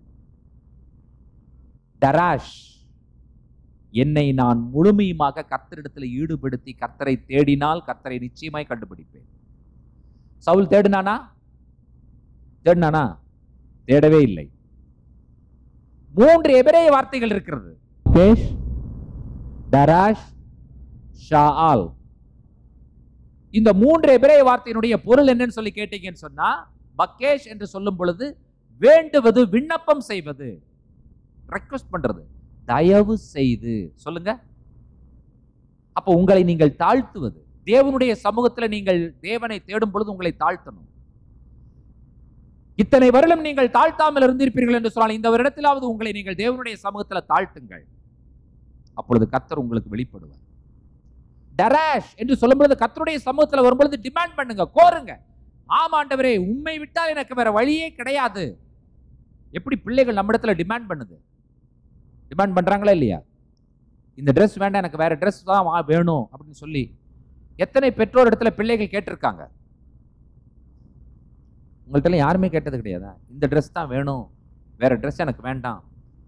டராஷ் என்னை நான் முழுமையுமாக கர்த்தரிடத்தில் ஈடுபடுத்தி கர்த்தரை தேடினால் கர்த்தரை நிச்சயமாய் கண்டுபிடிப்பேன் சவுல் தேடினானா தேடினானா தேடவே இல்லை மூன்று எபிரேய வார்த்தைகள் இருக்கிறது கேஷ் டராஷ் ஷாஆல் இந்த மூன்று எபிரேய வார்த்தையினுடைய பொருள் என்னன்னு சொல்லி கேட்டீங்கன்னு சொன்னா பக்கேஷ் என்று சொல்லும் பொழுது வேண்டுவது விண்ணப்பம் செய்வது ரெக்வஸ்ட் பண்றது தயவு செய்து சொல்லுங்க அப்ப உங்களை நீங்கள் தாழ்த்துவது தேவனுடைய சமூகத்துல நீங்கள் தேவனை தேடும் பொழுது உங்களை தாழ்த்தணும் இத்தனை வருடம் நீங்கள் தாழ்த்தாமல் இருந்திருப்பீர்கள் என்று சொன்னால் இந்த வருடத்திலாவது உங்களை நீங்கள் தேவனுடைய சமூகத்தில் தாழ்த்துங்கள் அப்பொழுது கர்த்தர் உங்களுக்கு வெளிப்படுவார் டராஷ் என்று சொல்லும்பொழுது கர்த்தருடைய சமூகத்தில் வரும்பொழுது டிமாண்ட் பண்ணுங்க கோருங்க ஆமாண்டவரே உண்மை விட்டால் எனக்கு வேற வழியே கிடையாது எப்படி பிள்ளைகள் நம்மிடத்துல டிமாண்ட் பண்ணுது டிமாண்ட் பண்றாங்களா இல்லையா இந்த ட்ரெஸ் வேண்டாம் எனக்கு வேற ட்ரெஸ் தான் வா- வேணும் அப்படின்னு சொல்லி எத்தனை பெற்றோர் இடத்துல பிள்ளைகள் கேட்டிருக்காங்க உங்கள்கிட்ட யாருமே கேட்டது கிடையாதா இந்த ட்ரெஸ் தான் வேணும் வேற ட்ரெஸ் எனக்கு வேண்டாம்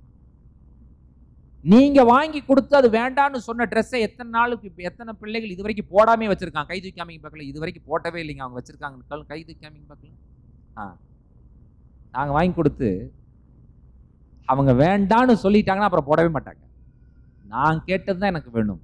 நீங்க வாங்கி கொடுத்து அது வேண்டாம்னு சொன்ன ட்ரெஸ்ஸை எத்தனை நாளுக்கு இப்ப எத்தனை பிள்ளைகள் இது வரைக்கும் போடாமே வச்சிருக்காங்க கை தூக்காமிங்க பார்க்கல இது வரைக்கும் போட்டவே இல்லைங்க அவங்க வச்சிருக்காங்க கை தூக்காமிங்க பார்க்கல ஆ நாங்க வாங்கி கொடுத்து அவங்க வேண்டான்னு சொல்லிட்டாங்கன்னா அப்புறம் போடவே மாட்டாங்க நான் கேட்டது தான் எனக்கு வேணும்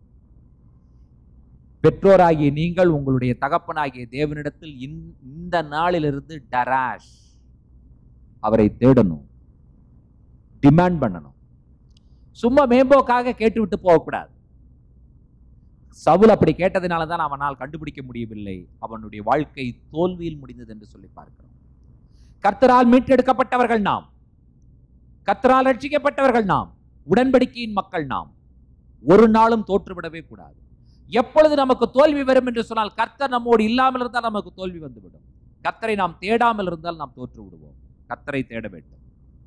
பெற்றோராகிய நீங்கள் உங்களுடைய தகப்பனாகிய தேவனிடத்தில் இந்த- இந்த நாளிலிருந்து டராஷ் அவரை தேடணும் டிமாண்ட் பண்ணணும் சும்மா மேம்போக்காக கேட்டுவிட்டு போகக்கூடாது சவுல் அப்படி கேட்டதினால தான் அவனால் கண்டுபிடிக்க முடியவில்லை அவனுடைய வாழ்க்கை தோல்வியில் முடிந்தது என்று சொல்லி பார்க்கிறோம் கர்த்தரால் மீட்டெடுக்கப்பட்டவர்கள் நாம் கர்த்தரால் ரட்சிக்கப்பட்டவர்கள் நாம் உடன்படிக்கையின் மக்கள் நாம் ஒரு நாளும் தோற்றுவிடவே கூடாது எப்பொழுது நமக்கு தோல்வி வரும் என்று சொன்னால் கர்த்தர் நம்மோடு இல்லாமல் இருந்தால் நமக்கு தோல்வி வந்துவிடும் கர்த்தரை நாம் தேடாமல் இருந்தால் நாம் தோற்று விடுவோம் கர்த்தரை தேட வேண்டும்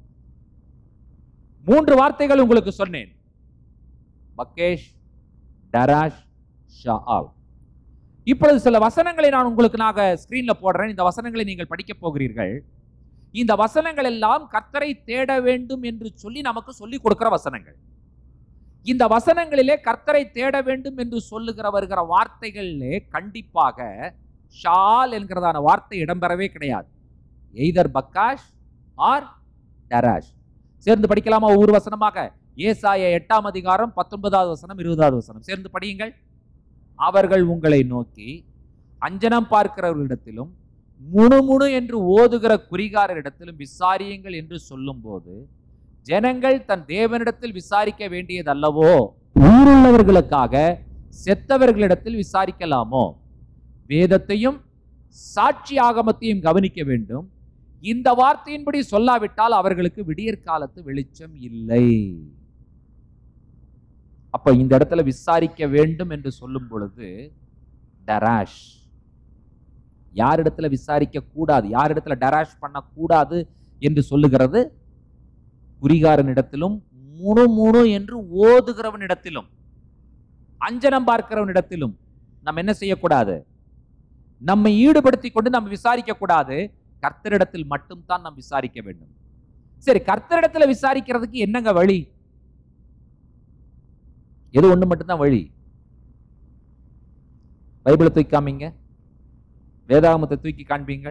மூன்று வார்த்தைகள் உங்களுக்கு சொன்னேன் பக்கேஷ் டராஷ் ஷாஆவ் இப்பொழுது சில வசனங்களை நான் உங்களுக்கு நாக ஸ்கிரீன்ல போடுறேன் இந்த வசனங்களை நீங்கள் படிக்கப் போகிறீர்கள் இந்த வசனங்கள் எல்லாம் கர்த்தரை தேட வேண்டும் என்று சொல்லி நமக்கு சொல்லி கொடுக்கிற வசனங்கள் இந்த வசனங்களிலே கர்த்தரை தேட வேண்டும் என்று சொல்லுகிற வருகிற வார்த்தைகளிலே கண்டிப்பாக ஷால் என்கிறதான வார்த்தை இடம்பெறவே கிடையாது எய்தர் பக்காஷ் ஆர் டராஷ் சேர்ந்து படிக்கலாமா ஒவ்வொரு வசனமாக ஏசாய எட்டாம் அதிகாரம் பத்தொன்பதாவது வசனம் இருபதாவது வசனம் சேர்ந்து படியுங்கள் அவர்கள் உங்களை நோக்கி அஞ்சனம் பார்க்கிறவர்களிடத்திலும் முணுமுணு என்று ஓதுகிற குறிகாரரிடத்திலும் விசாரியுங்கள் என்று சொல்லும்போது ஜனங்கள் தன் தேவனிடத்தில் விசாரிக்க வேண்டியதல்லவோ உயிருள்ளவர்களுக்காக செத்தவர்களிடத்தில் விசாரிக்கலாமோ வேதத்தையும் சாட்சி ஆகமத்தையும் கவனிக்க வேண்டும் இந்த வார்த்தையின்படி சொல்லாவிட்டால் அவர்களுக்கு விடியற் காலத்து வெளிச்சம் இல்லை அப்ப இந்த இடத்துல விசாரிக்க வேண்டும் என்று சொல்லும் பொழுது டராஷ் யாரிடத்துல விசாரிக்க கூடாது யாரிடத்துல டராஷ் பண்ணக்கூடாது என்று சொல்லுகிறது குறிகாரனிடத்திலும் முணு முணு என்று ஓதுகிறவனிடத்திலும் அஞ்சனம் பார்க்கிறவனிடத்திலும் நம்ம என்ன செய்யக்கூடாது நம்மை ஈடுபடுத்தி கொண்டு நம்ம விசாரிக்க கூடாது கர்த்தரிடத்தில் மட்டும்தான் நாம் விசாரிக்க வேண்டும் சரி கர்த்தரிடத்துல விசாரிக்கிறதுக்கு என்னங்க வழி எது ஒண்ணு மட்டும்தான் வழி பைபிளை தூக்கி காமிங்க வேதாகமத்தை தூக்கி காண்பீங்க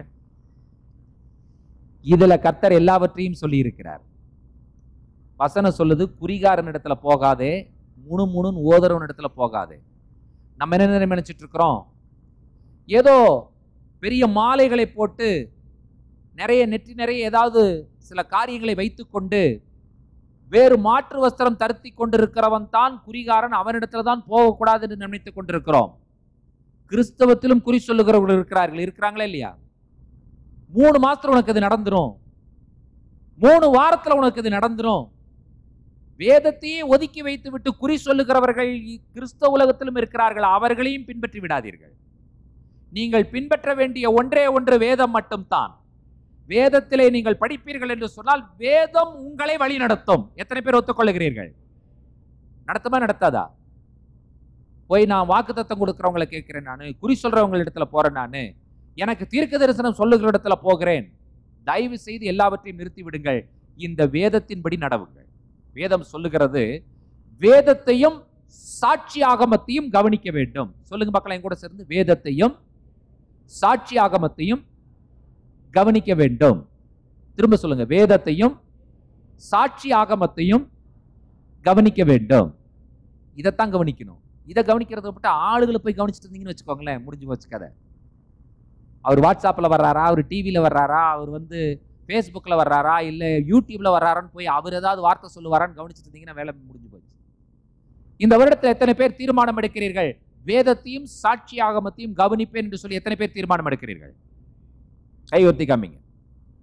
இதுல கர்த்தர் எல்லாவற்றையும் சொல்லி இருக்கிறார் வசனம் சொல்லுது குறிகாரன் இடத்துல போகாதே முணு முணுன்னு ஓதரவன் இடத்துல போகாதே நம்ம என்ன நினைச்சிட்டு இருக்கிறோம் ஏதோ பெரிய மாலைகளை போட்டு நிறைய நெற்றி நிறைய ஏதாவது சில காரியங்களை வைத்துக்கொண்டு வேறு மாற்று வஸ்திரம் தருத்தி கொண்டிருக்கிறவன் தான் குறிகாரன் அவனிடத்துல தான் போகக்கூடாது என்று நினைத்துக் கொண்டிருக்கிறோம் கிறிஸ்தவத்திலும் குறி சொல்லுகிறவர்கள் இருக்கிறார்கள் இருக்கிறாங்களா இல்லையா மூணு மாசத்துல உனக்கு இது நடந்துரும் மூணு வாரத்துல உனக்கு இது நடந்துரும் வேதத்தையே ஒதுக்கி வைத்து விட்டு குறி சொல்லுகிறவர்கள் கிறிஸ்தவ உலகத்திலும் இருக்கிறார்கள் அவர்களையும் பின்பற்றி விடாதீர்கள் நீங்கள் பின்பற்ற வேண்டிய ஒன்றே ஒன்று வேதம் மட்டும்தான் வேதத்திலே நீங்கள் படிப்பீர்கள் என்று சொன்னால் வேதம் உங்களை வழி நடத்தும் எத்தனை பேர் ஒத்துக்கொள்ளுகிறீர்கள் நடத்துமா நடத்தாதா போய் நான் வாக்கு தத்தம் கொடுக்கிறவங்களை கேட்கிறேன் நான் குறி சொல்றவங்க இடத்துல போறேன் நான் எனக்கு தீர்க்க தரிசனம் சொல்லுகிற இடத்துல போகிறேன் தயவு செய்து எல்லாவற்றையும் நிறுத்தி விடுங்கள் இந்த வேதத்தின்படி நடவுங்கள் வேதம் சொல்லுகிறது வேதத்தையும் சாட்சி ஆகமத்தையும் கவனிக்க வேண்டும் சொல்லுங்க மக்கள் என் கூட சேர்ந்து வேதத்தையும் சாட்சி ஆகமத்தையும் கவனிக்க வேண்டும் திரும்ப சொல்லுங்க வேதத்தையும் சாட்சி ஆகமத்தையும் கவனிக்க வேண்டும் இதைத்தான் கவனிக்கணும் இதை கவனிக்கிறத விட்டு ஆளுகளை போய் கவனிச்சுட்டு இருந்தீங்கன்னு வச்சுக்கோங்களேன் முடிஞ்சு போச்சு கதை அவர் வாட்ஸ்அப்பில் வர்றாரா அவர் டிவியில் வர்றாரா அவர் வந்து ஃபேஸ்புக்கில் வர்றாரா இல்லை யூடியூப்ல வர்றாரான்னு போய் அவர் ஏதாவது வார்த்தை சொல்லுவாரான்னு கவனிச்சுட்டு இருந்தீங்கன்னா வேலை முடிஞ்சு போச்சு இந்த வருடத்தில் எத்தனை பேர் தீர்மானம் எடுக்கிறீர்கள் வேதத்தையும் சாட்சி ஆகமத்தையும் கவனிப்பேன் என்று சொல்லி எத்தனை பேர் தீர்மானம் எடுக்கிறீர்கள் கை ஒத்தி காமிங்க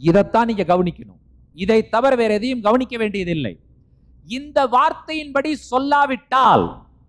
இதைத்தான் நீங்க கவனிக்கணும் இதை தவிர வேற எதையும் கவனிக்க வேண்டியதில்லை இந்த வார்த்தையின்படி சொல்லாவிட்டால்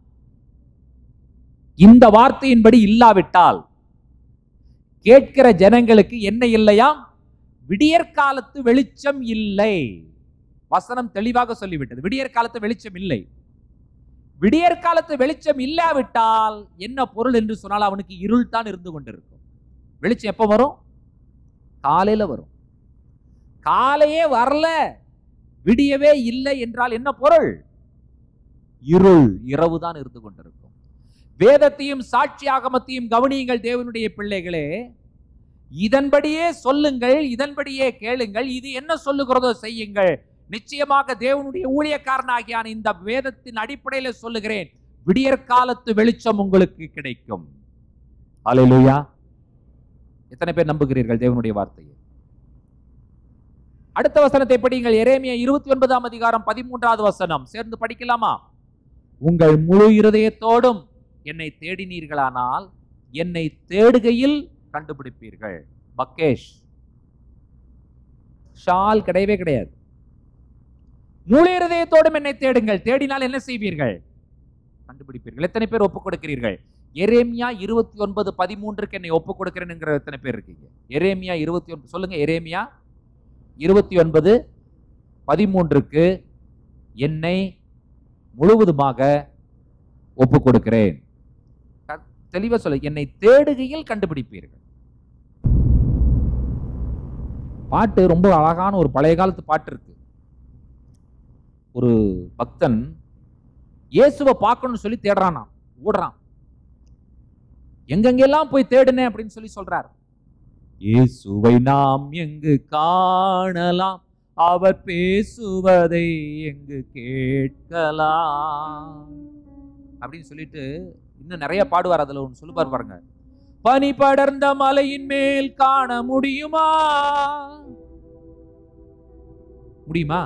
இந்த வார்த்தையின்படி இல்லாவிட்டால் கேட்கிற ஜனங்களுக்கு என்ன இல்லையாம் விடியற்காலத்து வெளிச்சம் இல்லை வசனம் தெளிவாக சொல்லிவிட்டது விடியற்காலத்து வெளிச்சம் இல்லை விடியற்காலத்து வெளிச்சம் இல்லாவிட்டால் என்ன பொருள் என்று சொன்னால் அவனுக்கு இருள் தான் இருந்து கொண்டிருக்கும் வெளிச்சம் எப்போ வரும் காலையில வரும் காலையே வரல விடியவே இல்லை என்றால் என்ன பொருள் இருள் இரவு தான் இருந்து கொண்டிருக்கும் வேதத்தையும் சாட்சி ஆகமத்தையும் கவனியுங்கள் தேவனுடைய பிள்ளைகளே இதன்படியே சொல்லுங்கள் இதன்படியே கேளுங்கள் இது என்ன சொல்லுகிறதோ செய்யுங்கள் நிச்சயமாக தேவனுடைய ஊழியக்காரனாகியான இந்த வேதத்தின் அடிப்படையில் சொல்லுகிறேன் விடியற்காலத்து வெளிச்சம் உங்களுக்கு கிடைக்கும் அல்லேலூயா எத்தனை பேர் நம்புகிறீர்கள் தேவனுடைய வார்த்தையை அடுத்த வசனத்தை படியுங்கள் எரேமியா இருபத்தி ஒன்பதாம் அதிகாரம் பதிமூன்றாவது வசனம் சேர்ந்து படிக்கலாமா உங்கள் முழு இருதயத்தோடும் என்னை தேடினீர்களானால் என்னை தேடுகையில் கண்டுபிடிப்பீர்கள் பக்கேஷ் ஷால் கிடையவே கிடையாது முழு இருதயத்தோடும் என்னை தேடுங்கள் தேடினால் என்ன செய்வீர்கள் கண்டுபிடிப்பீர்கள் எத்தனை பேர் ஒப்புக் கொடுக்கிறீர்கள் எரேமியா இருபத்தி ஒன்பது பதிமூன்றுக்கு என்னை ஒப்புக் கொடுக்கிறேன்ங்கிற எத்தனை பேர் இருக்கீங்க எரேமியா இருபத்தி ஒன்பது சொல்லுங்க எரேமியா இருபத்தி ஒன்பது பதிமூன்றுக்கு என்னை முழுவதுமாக ஒப்புக் கொடுக்கிறேன் க- தெளிவா சொல்லு என்னை தேடுகையில் கண்டுபிடிப்பீர்கள் பாட்டு ரொம்ப அழகான ஒரு பழைய காலத்து பாட்டு இருக்கு ஒரு பக்தன் இயேசுவை பார்க்கணும்னு சொல்லி தேடுறானாம் ஓடுறான் எங்கெங்கெல்லாம் போய் தேடுனேன் அப்படின்னு சொல்லி சொல்றார் இயேசுவை நாம் எங்கு காணலாம் அவர் பேசுவதை எங்கு கேட்கலாம் அப்படின்னு சொல்லிட்டு இன்னும் நிறைய பாடுவார் அதுல ஒன்று சொல்லுவார் பாருங்க பனி படர்ந்த மலையின் மேல் காண முடியுமா முடியுமா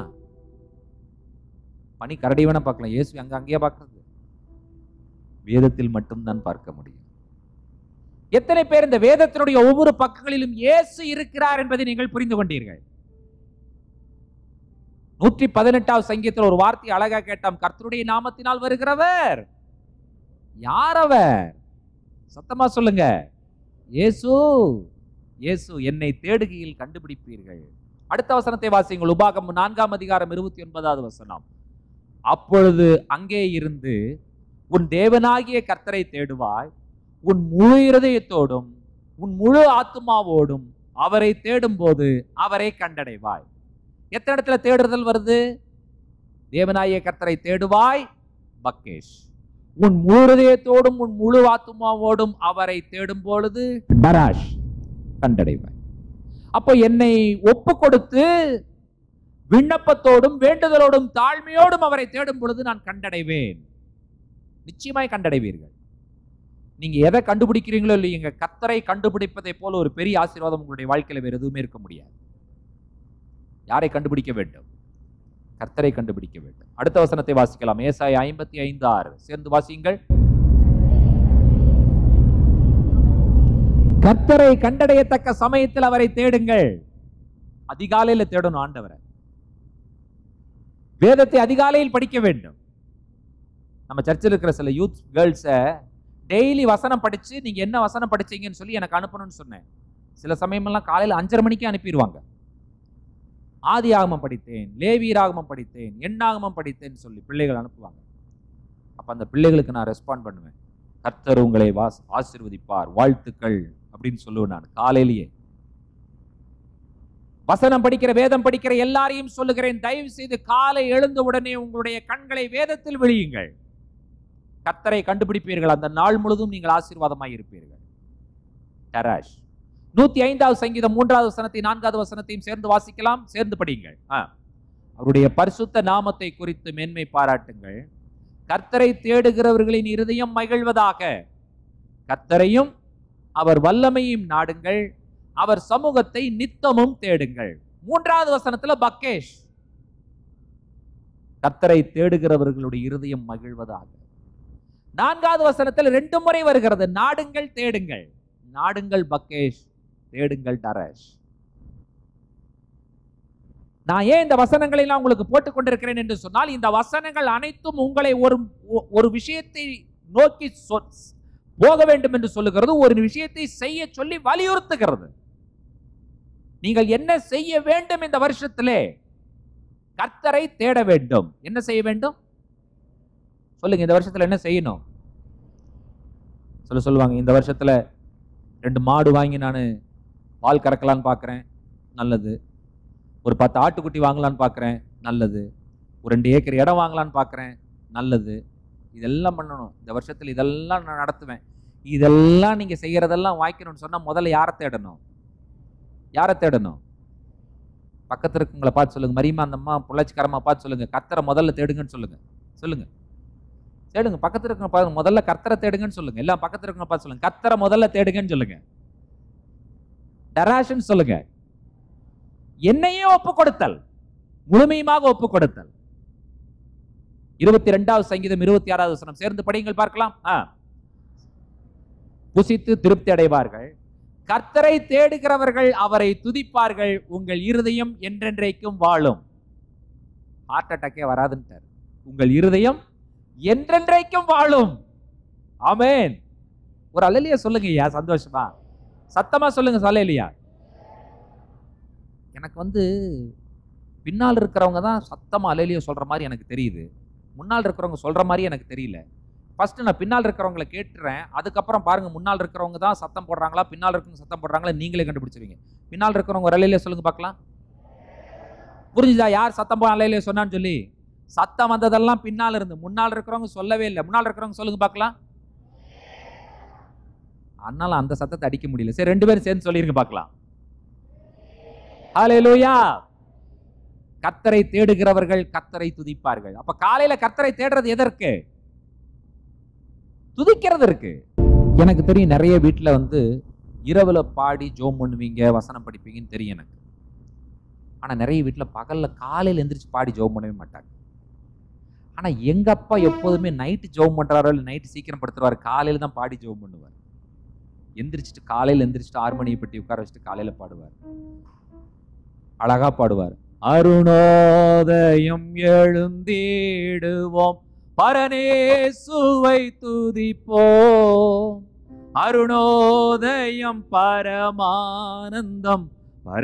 பனி கரடி வேணா பார்க்கலாம் இயேசு அங்க அங்கேயே பார்க்கறது வேதத்தில் மட்டும்தான் பார்க்க முடியும் எத்தனை பேர் இந்த வேதத்தினுடைய ஒவ்வொரு பக்கங்களிலும் இயேசு இருக்கிறார் என்பதை நீங்கள் புரிந்து கொண்டீர்கள் நூற்றி பதினெட்டாவது சங்கீதத்தில் ஒரு வார்த்தை அழகா கேட்டாம் கர்த்தருடைய நாமத்தினால் வருகிறவர் யார் அவர் சத்தமா சொல்லுங்க இயேசு இயேசு என்னை தேடுகையில் கண்டுபிடிப்பீர்கள் அடுத்த வசனத்தை வாசியுங்கள் உபாகம் நான்காம் அதிகாரம் இருபத்தி ஒன்பதாவது வசனம் அப்பொழுது அங்கே இருந்து உன் தேவனாகிய கர்த்தரை தேடுவாய் உன் முழு இருதயத்தோடும் உன் முழு ஆத்துமாவோடும் அவரை தேடும்போது அவரை கண்டடைவாய் எத்தனை இடத்துல தேடுதல் வருது தேவனாகிய கர்த்தரை தேடுவாய் பக்கேஷ் உன் முழு இருதயத்தோடும் உன் முழு ஆத்துமாவோடும் அவரை தேடும் பொழுது டராஷ் கண்டடைவாய் அப்போ என்னை ஒப்பு கொடுத்து விண்ணப்பத்தோடும் வேண்டுதலோடும் தாழ்மையோடும் அவரை தேடும் பொழுது நான் கண்டடைவேன் நிச்சயமாய் கண்டடைவீர்கள் நீங்க எதை கண்டுபிடிக்கிறீங்களோ இல்லைங்க கத்தரை கண்டுபிடிப்பதை போல ஒரு பெரிய ஆசீர்வாதம் உங்களுடைய வாழ்க்கையில வேற எதுவுமே இருக்க முடியாது யாரை கண்டுபிடிக்க வேண்டும் கர்த்தரை கண்டுபிடிக்க வேண்டும் அடுத்த வசனத்தை வாசிக்கலாம் ஏசாய் ஐம்பத்தி ஐந்து ஆறு சேர்ந்து வாசியுங்கள் கர்த்தரை கண்டடையத்தக்க சமயத்தில் அவரை தேடுங்கள் அதிகாலையில தேடணும் ஆண்டவரை வேதத்தை அதிகாலையில் படிக்க வேண்டும் நம்ம சர்ச்சில் இருக்கிற சில யூத் கேர்ள்ஸை டெய்லி வசனம் படிச்சு நீங்க என்ன வசனம் படிச்சீங்கன்னு சொல்லி எனக்கு அனுப்பணும்னு சொன்னேன் சில சமயமெல்லாம் காலையில் அஞ்சரை மணிக்கு அனுப்பிடுவாங்க ஆதி ஆகமம் படித்தேன் லேவியர் ஆகமம் படித்தேன் எண்ணாகமம் படித்தேன்னு சொல்லி பிள்ளைகள் அனுப்புவாங்க அப்ப அந்த பிள்ளைகளுக்கு நான் ரெஸ்பாண்ட் பண்ணுவேன் கர்த்தர் உங்களை வாஸ் ஆசிர்வதிப்பார் வாழ்த்துக்கள் அப்படின்னு சொல்லுவேன் நான் காலையிலேயே வசனம் படிக்கிற வேதம் படிக்கிற எல்லாரையும் சொல்லுகிறேன் தயவு செய்து காலை எழுந்த உடனே உங்களுடைய கண்களை வேதத்தில் விழியுங்கள் கர்த்தரை கண்டுபிடிப்பீர்கள் அந்த நாள் முழுதும் நீங்கள் ஆசீர்வாதமாய் இருப்பீர்கள் டராஷ் நூத்தி ஐந்தாவது சங்கீதம் மூன்றாவது வசனத்தை நான்காவது வசனத்தையும் சேர்ந்து வாசிக்கலாம் சேர்ந்து படியுங்கள் ஆ. அவருடைய பரிசுத்த நாமத்தை குறித்து மேன்மை பாராட்டுங்கள் கர்த்தரை தேடுகிறவர்களின் இருதயம் மகிழ்வதாக கர்த்தரையும் அவர் வல்லமையும் நாடுங்கள் அவர் சமூகத்தை நித்தமும் தேடுங்கள் மூன்றாவது வசனத்துல பக்கேஷ் கர்த்தரை தேடுகிறவர்களுடைய இருதயம் மகிழ்வதாக நான்காவது வசனத்தில் ரெண்டு முறை வருகிறது நாடுங்கள் தேடுங்கள் நாடுங்கள் பக்கேஷ் தேடுங்கள் டரேஷ் நான் ஏன் இந்த வசனங்களை எல்லாம் உங்களுக்கு போட்டுக் கொண்டிருக்கிறேன் என்று சொன்னால் இந்த வசனங்கள் அனைத்தும் உங்களை ஒரு ஒரு விஷயத்தை நோக்கி சொ- போக வேண்டும் என்று சொல்லுகிறது ஒரு விஷயத்தை செய்ய சொல்லி வலியுறுத்துகிறது நீங்கள் என்ன செய்ய வேண்டும் இந்த வருஷத்திலே கர்த்தரை தேட வேண்டும் என்ன செய்ய வேண்டும் சொல்லுங்க இந்த வருஷத்துல என்ன செய்யணும் சொல்ல சொல்லுவாங்க இந்த வருஷத்துல ரெண்டு மாடு வாங்கி நான் பால் கறக்கலான்னு பார்க்குறேன் நல்லது ஒரு பத்து ஆட்டுக்குட்டி வாங்கலான்னு பார்க்குறேன் நல்லது ஒரு ரெண்டு ஏக்கர் இடம் வாங்கலான்னு பார்க்குறேன் நல்லது இதெல்லாம் பண்ணணும் இந்த வருஷத்தில் இதெல்லாம் நான் நடத்துவேன் இதெல்லாம் நீங்கள் செய்கிறதெல்லாம் வாய்க்கணும்னு சொன்னால் முதல்ல யாரை தேடணும் யாரை தேடணும் பக்கத்தில் இருக்கவங்கள பார்த்து சொல்லுங்க மரியுமா அந்த அம்மா புள்ளாச்சிக்காரம்மா பார்த்து சொல்லுங்க கர்த்தரை முதல்ல தேடுங்கன்னு சொல்லுங்க சொல்லுங்க தேடுங்க பக்கத்தில் இருக்கவங்க பாருங்க முதல்ல கர்த்தரை தேடுங்கன்னு சொல்லுங்க எல்லாம் பக்கத்தில் இருக்கவங்க பார்த்து சொல்லுங்க கர்த்தரை முதல்ல தேடுங்கன்னு சொல்லுங்க டராஷன் சொல்லுங்க என்னையே ஒப்பு கொடுத்தல் முழுமையுமாக ஒப்பு கொடுத்தல் இருபத்தி ரெண்டாவது சங்கீதம் இருபத்தி ஆறாவது வசனம் சேர்ந்து படியுங்கள் பார்க்கலாம் ஆ. புசித்து திருப்தி அடைவார்கள் கர்த்தரை தேடுகிறவர்கள் அவரை துதிப்பார்கள் உங்கள் இருதயம் என்றென்றைக்கும் வாழும் ஹார்ட் அட்டாக்கே வராதுன்ட்டார் உங்கள் இருதயம் என்றென்றைக்கும் வாழும் ஆமென் ஒரு அலையிலியா சொல்லுங்க ஐயா சந்தோஷமா சத்தமா சொல்லுங்க சொல்லலையா எனக்கு வந்து பின்னால் இருக்கிறவங்க தான் சத்தமா அலையிலியா சொல்ற மாதிரி எனக்கு தெரியுது முன்னால் இருக்கிறவங்க சொல்ற மாதிரி எனக்கு தெரியல ஃபர்ஸ்ட் நான் பின்னால் இருக்கிறவங்கள கேட்டுறேன் அதுக்கப்புறம் பாருங்க முன்னால் இருக்கிறவங்க தான் சத்தம் போடுறாங்களா பின்னால் இருக்கிறவங்க சத்தம் போடுறாங்களா நீங்களே கண்டுபிடிச்சிருவீங்க பின்னால் இருக்கிறவங்க ஒரு அலையிலே சொல்லுங்க பார்க்கலாம் புரிஞ்சுதா யார் சத்தம் போ அலையிலே சொன்னான்னு சொல்லி சத்தம் வந்ததெல்லாம் பின்னால் இருந்து முன்னால் இருக்கிறவங்க சொல்லவே இல்லை முன்னால் இருக்கிறவங்க சொல்லுங்க பார்க்கலாம் அதனால அந்த சத்தத்தை அடிக்க முடியல சரி ரெண்டு பேரும் சேர்ந்து சொல்லிருங்க பார்க்கலாம் ஹalleluya கத்தரை தேடுகிறவர்கள் கத்தரை துதிப்பார்கள் அப்ப காலையில கத்தரை தேடுறது எதற்கு துதிக்கிறது இருக்கு எனக்கு தெரியும் நிறைய வீட்டுல வந்து இரவுல பாடி ஜோம் பண்ணுவீங்க வசனம் படிப்பீங்கன்னு தெரியும் எனக்கு ஆனா நிறைய வீட்டுல பகல்ல காலையில எந்திரிச்சு பாடி ஜோம் பண்ணவே மாட்டாங்க ஆனா எங்க அப்பா எப்போதுமே நைட்டு ஜோம் பண்றாரோ இல்லை நைட்டு சீக்கிரம் படுத்துருவாரு காலையில தான் பாடி ஜோம் பண்ணுவார் எந்திரிச்சிட்டு காலையில எந்திரிச்சிட்டு ஆறு மணியை பட்டி உட்கார வச்சுட்டு காலையில பாடுவார் அழகா பாடுவார் அருணோதயம் எழுந்திடுவோம் பரனேசுவை துதிப்போம் அருணோதயம் பரமானந்தம்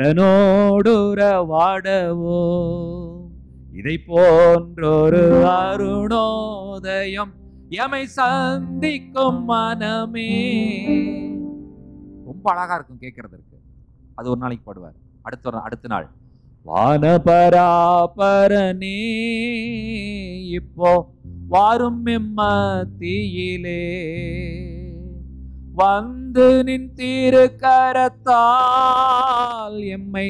பரனோடுறவாடவோ இதை போன்றொரு அருணோதயம் எமை சந்திக்கும் மனமே ரொம்ப அழகா இருக்கும் கேட்கறதற்கு அது ஒரு நாளைக்கு பாடுவார் அடுத்த ஒரு அடுத்த நாள் வானபராபரனே இப்போ வாரும் மெம்மத்தியிலே வந்து நின் திருக்கரத்தால் எம்மை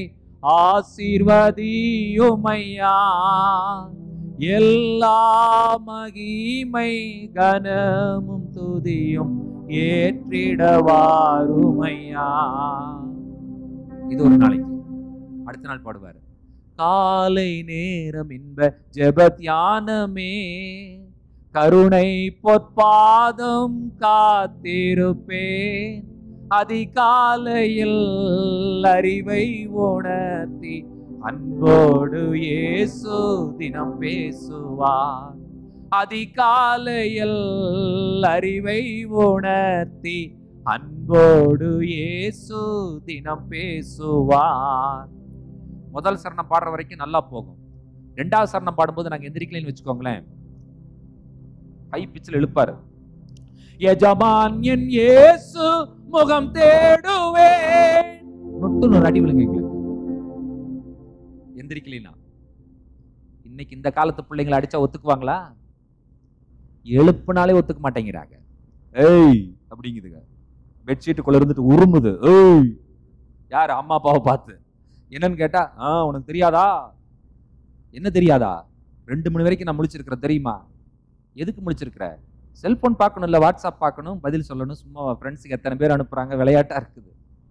ஆசீர்வதியுமையா எல்லா மகிமை கனமும் துதியும் ஏற்றிடவாருமையா இது ஒரு நாளைக்கு அடுத்த நாள் பாடுவார் காலை நேரம் இன்ப ஜெப தியானமே கருணை பொற்பாதம் காத்திருப்பேன் அதிகாலையில் அறிவை உணர்த்தி அன்போடு இயேசு தினம் பேசுவார் அதிகாலையில் அறிவை உணர்த்தி அன்போடு இயேசு தினம் பேசுவார் முதல் சரணம் பாடுற வரைக்கும் நல்லா போகும் ரெண்டாவது சரணம் பாடும்போது நாங்க எந்திரிக்கலைன்னு வச்சுக்கோங்களேன் ஹை பிச்சில் எழுப்பாரு எஜமான் என் இயேசு முகம் தேடுவேன் நொட்டு ஒரு அடி விழுங்க எங்களுக்கு எந்திரிக்கலைன்னா இன்னைக்கு இந்த காலத்து பிள்ளைங்களை அடிச்சா ஒத்துக்குவாங்களா எழுப்புனாலே ஒத்துக்க மாட்டேங்கிறாங்க ஏய் அப்படிங்குதுங்க பெட்ஷீட்டுக்குள்ள இருந்துட்டு உருமுது ஏய் யார் அம்மா அப்பாவை பார்த்து என்னன்னு கேட்டா ஆ உனக்கு தெரியாதா என்ன தெரியாதா ரெண்டு மணி வரைக்கும் நான் முழிச்சிருக்கிறேன் தெரியுமா எதுக்கு முழிச்சிருக்கிற செல்போன் பார்க்கணும் இல்லை வாட்ஸ்அப் பார்க்கணும் பதில் சொல்லணும் சும்மா ஃப்ரெண்ட்ஸுக்கு எத்தனை பேர் அனுப்புறாங்க விளையாட்டா இருக்குது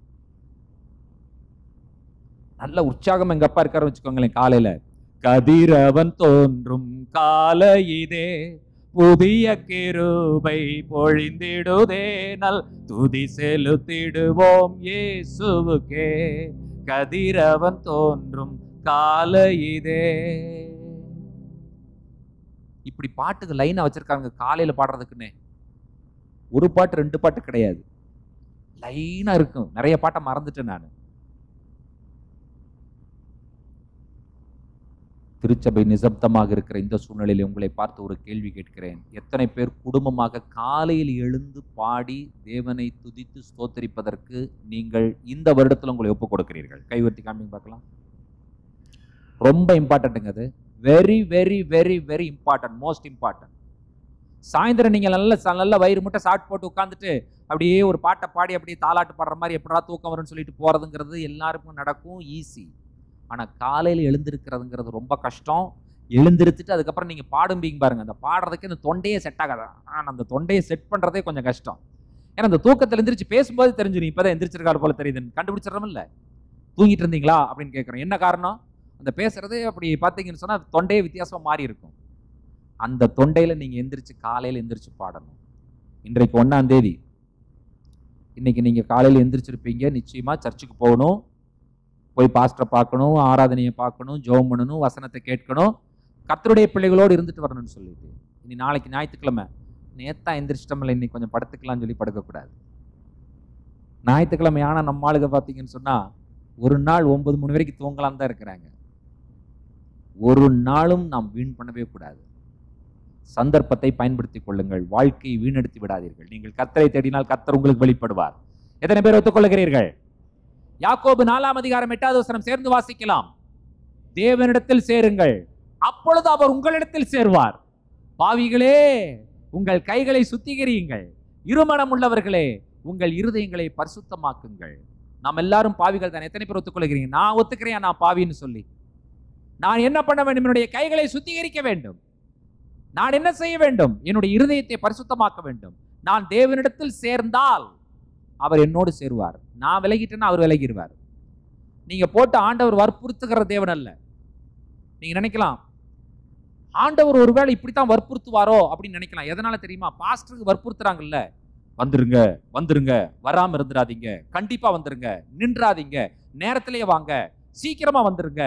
நல்ல உற்சாகம் எங்க அப்பா இருக்காரு வச்சுக்கோங்களேன் காலையில கதிரவன் தோன்றும் கால இதே புதிய கிருபை பொழிந்திடுதே நல் துதி செலுத்திடுவோம் இயேசுவுக்கே கதிரவன் தோன்றும் காலையிதே இப்படி பாட்டுக்கு லைனா வச்சிருக்காங்க காலையில பாடுறதுக்குன்னே ஒரு பாட்டு ரெண்டு பாட்டு கிடையாது லைனா இருக்கும் நிறைய பாட்டை மறந்துட்டேன் நான் திருச்சபை நிசப்தமாக இருக்கிற இந்த சூழ்நிலையில் உங்களை பார்த்து ஒரு கேள்வி கேட்கிறேன் எத்தனை பேர் குடும்பமாக காலையில் எழுந்து பாடி தேவனை துதித்து ஸ்தோத்தரிப்பதற்கு நீங்கள் இந்த வருடத்தில் உங்களை ஒப்புக் கொடுக்கிறீர்கள் கைவர்த்தி காமிங்க பார்க்கலாம் ரொம்ப இம்பார்ட்டன்ட்டுங்க அது very very very very important most important சாயந்தரம் நீங்கள் நல்ல ச- நல்ல வயிறு முட்டை சாப்பிட்டு போட்டு உட்காந்துட்டு அப்படியே ஒரு பாட்டை பாடி அப்படியே தாலாட்டு பாடுற மாதிரி எப்படா தூக்கம் வரும்னு சொல்லிட்டு போகிறதுங்கிறது எல்லாருக்கும் நடக்கும் ஈஸி ஆனால் காலையில் எழுந்திருக்கிறதுங்கிறது ரொம்ப கஷ்டம் எழுந்திருத்துட்டு அதுக்கப்புறம் நீங்கள் பாடும்பீங்க பாருங்க அந்த பாடுறதுக்கு இந்த தொண்டையே செட் ஆகாது ஆனால் அந்த தொண்டையை செட் பண்ணுறதே கொஞ்சம் கஷ்டம் ஏன்னா அந்த தூக்கத்தில் எந்திரிச்சு பேசும்போது தெரிஞ்சிடும் இப்போ தான் எந்திரிச்சிருக்காரு போல தெரியுதுன்னு கண்டுபிடிச்சிடறோம் இல்லை தூங்கிட்டு இருந்தீங்களா அப்படின்னு கேட்குறேன் என்ன காரணம் அந்த பேசுறது அப்படி பார்த்தீங்கன்னு சொன்னால் தொண்டையே வித்தியாசமாக மாறி இருக்கும் அந்த தொண்டையில் நீங்கள் எந்திரிச்சு காலையில் எந்திரிச்சு பாடணும் இன்றைக்கு ஒன்றாம் தேதி இன்னைக்கு நீங்கள் காலையில் எந்திரிச்சிருப்பீங்க நிச்சயமாக சர்ச்சுக்கு போகணும் போய் பாஸ்டரை பார்க்கணும் ஆராதனையை பார்க்கணும் ஜெபம் பண்ணணும் வசனத்தை கேட்கணும் கர்த்தருடைய பிள்ளைகளோடு இருந்துட்டு வரணும்னு சொல்லிட்டு இனி நாளைக்கு ஞாயிற்றுக்கிழமை நேத்தா எந்திரிச்சிட்டமில்ல இன்னைக்கு கொஞ்சம் படுத்துக்கலாம்னு சொல்லி படுக்கக்கூடாது ஞாயிற்றுக்கிழமை ஆனால் நம்ம ஆளுங்க பார்த்தீங்கன்னு சொன்னால் ஒரு நாள் ஒன்பது மணி வரைக்கும் தூங்கலாம் தான் இருக்கிறாங்க ஒரு நாளும் நாம் வீண் பண்ணவே கூடாது சந்தர்ப்பத்தை பயன்படுத்திக் கொள்ளுங்கள் வாழ்க்கையை வீணடித்து விடாதீர்கள் நீங்கள் கத்தரை தேடினால் கத்தர் உங்களுக்கு வெளிப்படுவார் எத்தனை பேர் ஒத்துக்கொள்கிறீர்கள் யாக்கோபு நாலாம் அதிகாரம் எட்டாவது வசனம் சேர்ந்து வாசிக்கலாம் தேவனிடத்தில் சேருங்கள் அப்பொழுது அவர் உங்களிடத்தில் சேருவார் பாவிகளே உங்கள் கைகளை சுத்திகரியுங்கள் இருமனம் உள்ளவர்களே உங்கள் இருதயங்களை பரிசுத்தமாக்குங்கள் நாம் எல்லாரும் பாவிகள் தான் எத்தனை பேர் ஒத்துக்கொள்கிறீங்க நான் ஒத்துக்கிறேன் நான் பாவின்னு சொல்லி நான் என்ன பண்ண வேண்டும் என்னுடைய கைகளை சுத்திகரிக்க வேண்டும் நான் என்ன செய்ய வேண்டும் என்னுடைய இருதயத்தை பரிசுத்தமாக்க வேண்டும் நான் தேவனிடத்தில் சேர்ந்தால் அவர் என்னோடு சேருவார் நான் விலகிட்டேன்னா அவர் விலகிடுவார் நீங்க போட்டு ஆண்டவர் வற்புறுத்துகிற தேவன் அல்ல நீங்க நினைக்கலாம் ஆண்டவர் ஒருவேளை இப்படித்தான் வற்புறுத்துவாரோ அப்படின்னு நினைக்கலாம் எதனால தெரியுமா பாஸ்டருக்கு வற்புறுத்துறாங்கல்ல வந்துருங்க வந்துருங்க வராம இருந்துடாதீங்க கண்டிப்பா வந்துருங்க நின்றாதீங்க நேரத்திலேயே வாங்க சீக்கிரமா வந்துருங்க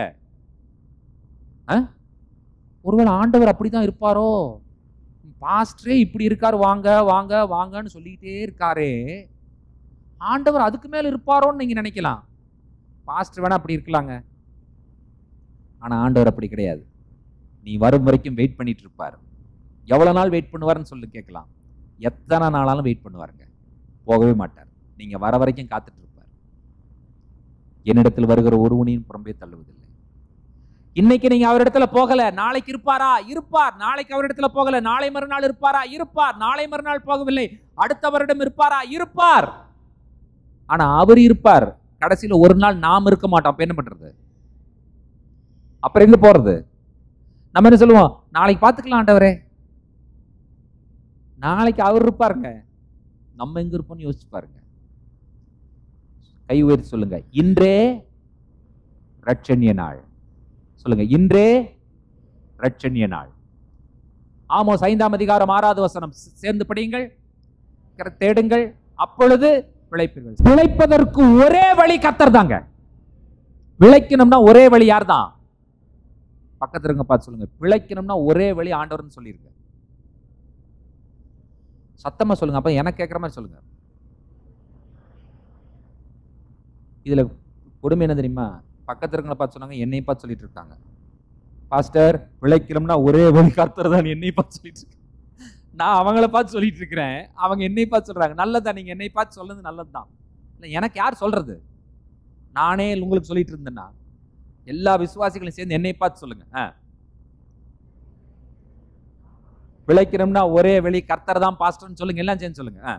ஆ? ஒருவேளை ஆண்டவர் அப்படிதான் இருப்பாரோ பாஸ்டரே இப்படி இருக்காரு வாங்க வாங்க வாங்கன்னு சொல்லிக்கிட்டே இருக்காரே ஆண்டவர் அதுக்கு மேல இருப்பாரோன்னு நீங்க நினைக்கலாம் பாஸ்டர் வேணா அப்படி இருக்கலாங்க ஆனா ஆண்டவர் அப்படி கிடையாது நீ வரும் வரைக்கும் வெயிட் பண்ணிட்டு இருப்பார் எவ்வளவு நாள் வெயிட் பண்ணுவாருன்னு சொல்லி கேட்கலாம் எத்தனை நாளாலும் வெயிட் பண்ணுவாருங்க போகவே மாட்டார் நீங்க வர வரைக்கும் காத்துட்டு இருப்பார் என்னிடத்தில் வருகிற ஒருவனையும் புறம்பே தள்ளுவதில்லை இன்னைக்கு நீங்க அவரிடத்துல போகல நாளைக்கு இருப்பாரா இருப்பார் நாளைக்கு அவரிடத்துல போகல நாளை மறுநாள் இருப்பாரா இருப்பார் நாளை மறுநாள் போகவில்லை அடுத்த வருடம் இருப்பாரா இருப்பார் ஆனா அவர் இருப்பார் கடைசியில ஒரு நாள் நாம் இருக்க மாட்டோம் அப்ப என்ன பண்றது அப்புறம் எங்க போறது நம்ம என்ன சொல்லுவோம் நாளைக்கு பார்த்துக்கலாம் ஆண்டவரே நாளைக்கு அவர் இருப்பாருங்க நம்ம எங்க இருப்போம்னு யோசிச்சு பாருங்க கை உயர்த்தி சொல்லுங்க இன்றே ரட்சண்ய நாள் சொல்லுங்க இன்றே ரட்சண்ய நாள் ஆமோஸ் ஐந்தாம் அதிகாரம் ஆறாவது வசனம் சே- சேர்ந்து படியுங்கள் கர- தேடுங்கள் அப்பொழுது பிழைப்பீர்கள் பிழைப்பதற்கு ஒரே வழி கத்தர் தாங்க பிழைக்கணும்னா ஒரே வழி யார் தான் பக்கத்துல இருங்க பார்த்து சொல்லுங்க பிழைக்கணும்னா ஒரே வழி ஆண்டவர்னு சொல்லியிருக்க சத்தமா சொல்லுங்க அப்ப எனக்கு கேட்குற மாதிரி சொல்லுங்க இதுல கொடுமை என்ன தெரியுமா பக்கத்துல இருக்கவங்கள பார்த்து சொன்னாங்க என்னை பார்த்து சொல்லிட்டு இருக்காங்க பாஸ்டர் பிழைக்கணும்னா ஒரே வழி கர்த்தர் தான் என்னை பார்த்து சொல்லிட்டு இருக்கு நான் அவங்கள பார்த்து சொல்லிட்டு இருக்கிறேன் அவங்க என்னை பார்த்து சொல்றாங்க நல்லதுதான் நீங்க என்னை பார்த்து சொல்றது நல்லதுதான் இல்லை எனக்கு யார் சொல்றது நானே உங்களுக்கு சொல்லிட்டு இருந்தேன்னா எல்லா விசுவாசிகளையும் சேர்ந்து என்னை பார்த்து சொல்லுங்க ஆ. பிழைக்கணும்னா ஒரே வெளி கர்த்தர் தான் பாஸ்டர்னு சொல்லுங்க எல்லாம் சேர்ந்து சொல்லுங்க ஆ.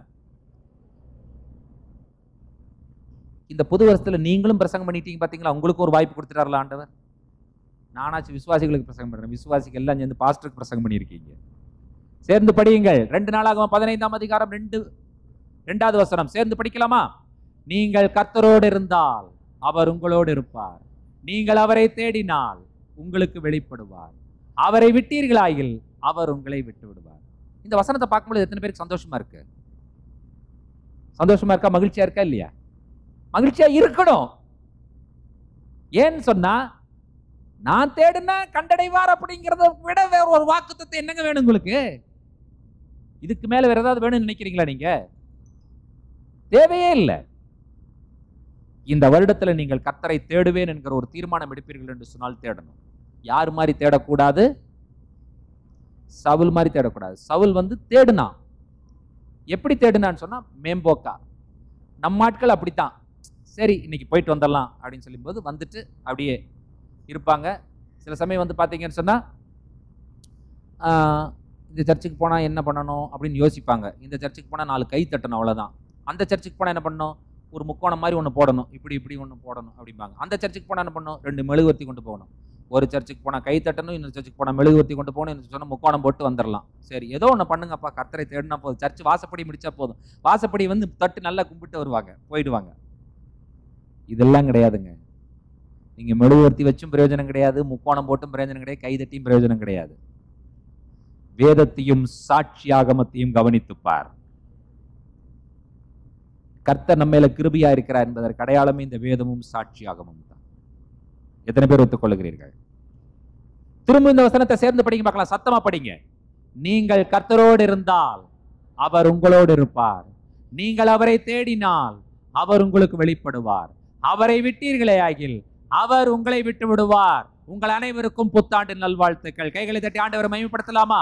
இந்த புது வருஷத்துல நீங்களும் பிரசங்கம் பண்ணிட்டீங்க பாத்தீங்களா உங்களுக்கு ஒரு வாய்ப்பு கொடுத்துட்டார்ல ஆண்டவர் நானாச்சும் விசுவாசிகளுக்கு பிரசங்கம் பண்றேன் விசுவாசிகள் எல்லாம் சேர்ந்து பாஸ்டருக்கு பிரசங்கம் பண்ணியிருக்கீங்க சேர்ந்து படியுங்கள் ரெண்டு நாளாகவும் பதினைந்தாம் அதிகாரம் ரெண்டு ரெண்டாவது வசனம் சேர்ந்து படிக்கலாமா நீங்கள் கர்த்தரோடு இருந்தால் அவர் உங்களோடு இருப்பார் நீங்கள் அவரை தேடினால் உங்களுக்கு வெளிப்படுவார் அவரை விட்டீர்களாயில் அவர் உங்களை விட்டு விடுவார் இந்த வசனத்தை பார்க்கும்போது எத்தனை பேருக்கு சந்தோஷமா இருக்கு சந்தோஷமா இருக்கா மகிழ்ச்சியா இருக்கா இல்லையா மகிழ்ச்சியா இருக்கணும் ஏன்னு சொன்னா நான் தேடுனா கண்டடைவார் அப்படிங்கிறத விட வேற ஒரு வாக்குத்தத்தை என்னங்க வேணும் உங்களுக்கு இதுக்கு மேல வேற ஏதாவது வேணும்னு நினைக்கிறீங்களா நீங்க தேவையே இல்லை இந்த வருடத்துல நீங்கள் கர்த்தரை தேடுவேன் என்கிற ஒரு தீர்மானம் எடுப்பீர்கள் என்று சொன்னால் தேடணும் யார் மாதிரி தேடக்கூடாது சவுல் மாதிரி தேடக்கூடாது சவுல் வந்து தேடுனான் எப்படி தேடுனான்னு சொன்னா மேம்போக்கா நம்ம ஆட்கள் அப்படித்தான் சரி இன்னைக்கு போயிட்டு வந்துடலாம் அப்படின்னு சொல்லும்போது வந்துட்டு அப்படியே இருப்பாங்க சில சமயம் வந்து பார்த்தீங்கன்னு சொன்னா ஆஹ், இந்த சர்ச்சுக்கு போனால் என்ன பண்ணணும் அப்படின்னு யோசிப்பாங்க இந்த சர்ச்சுக்கு போனால் நாலு கை தட்டணும் அவ்வளோதான் அந்த சர்ச்சுக்கு போனால் என்ன பண்ணணும் ஒரு முக்கோணம் மாதிரி ஒன்று போடணும் இப்படி இப்படி ஒன்று போடணும் அப்படிம்பாங்க அந்த சர்ச்சுக்கு போனால் என்ன பண்ணணும் ரெண்டு மெழுகுவர்த்தி கொண்டு போகணும் ஒரு சர்ச்சுக்கு போனால் கை தட்டணும் இன்னொரு சர்ச்சுக்கு போனால் மெழுகுவர்த்தி கொண்டு போகணும் இன்னொரு சொன்னால் முக்கோணம் போட்டு வந்துடலாம் சரி ஏதோ ஒன்று பண்ணுங்கப்பா கர்த்தரை தேடினா போதும் சர்ச் வாசப்படி முடிச்சா போதும் வாசப்படி வந்து தட்டு நல்லா கும்பிட்டு வருவாங்க போயிடுவாங்க இதெல்லாம் கிடையாதுங்க நீங்க மெழுகுவர்த்தி வச்சும் பிரயோஜனம் கிடையாது முக்கோணம் போட்டும் பிரயோஜனம் கிடையாது கை தட்டியும் பிரயோஜனம் கிடையாது வேதத்தையும் சாட்சியாகமத்தையும் கவனித்துப் பார் கர்த்தர் நம்ம மேல கிருபியா இருக்கிறார் என்பதற்கு அடையாளமே இந்த வேதமும் சாட்சியாகமும் தான் எத்தனை பேர் ஒத்துக்கொள்கிறீர்கள் திரும்ப இந்த வசனத்தை சேர்ந்து படிங்க பார்க்கலாம் சத்தமா படிங்க நீங்கள் கர்த்தரோடு இருந்தால் அவர் உங்களோடு இருப்பார் நீங்கள் அவரை தேடினால் அவர் உங்களுக்கு வெளிப்படுவார் அவரை விட்டீர்களே ஆகில் அவர் உங்களை விட்டு விடுவார் உங்கள் அனைவருக்கும் புத்தாண்டு நல்வாழ்த்துக்கள் கைகளை தட்டி ஆண்டவரை மகிமைப்படுத்தலாமா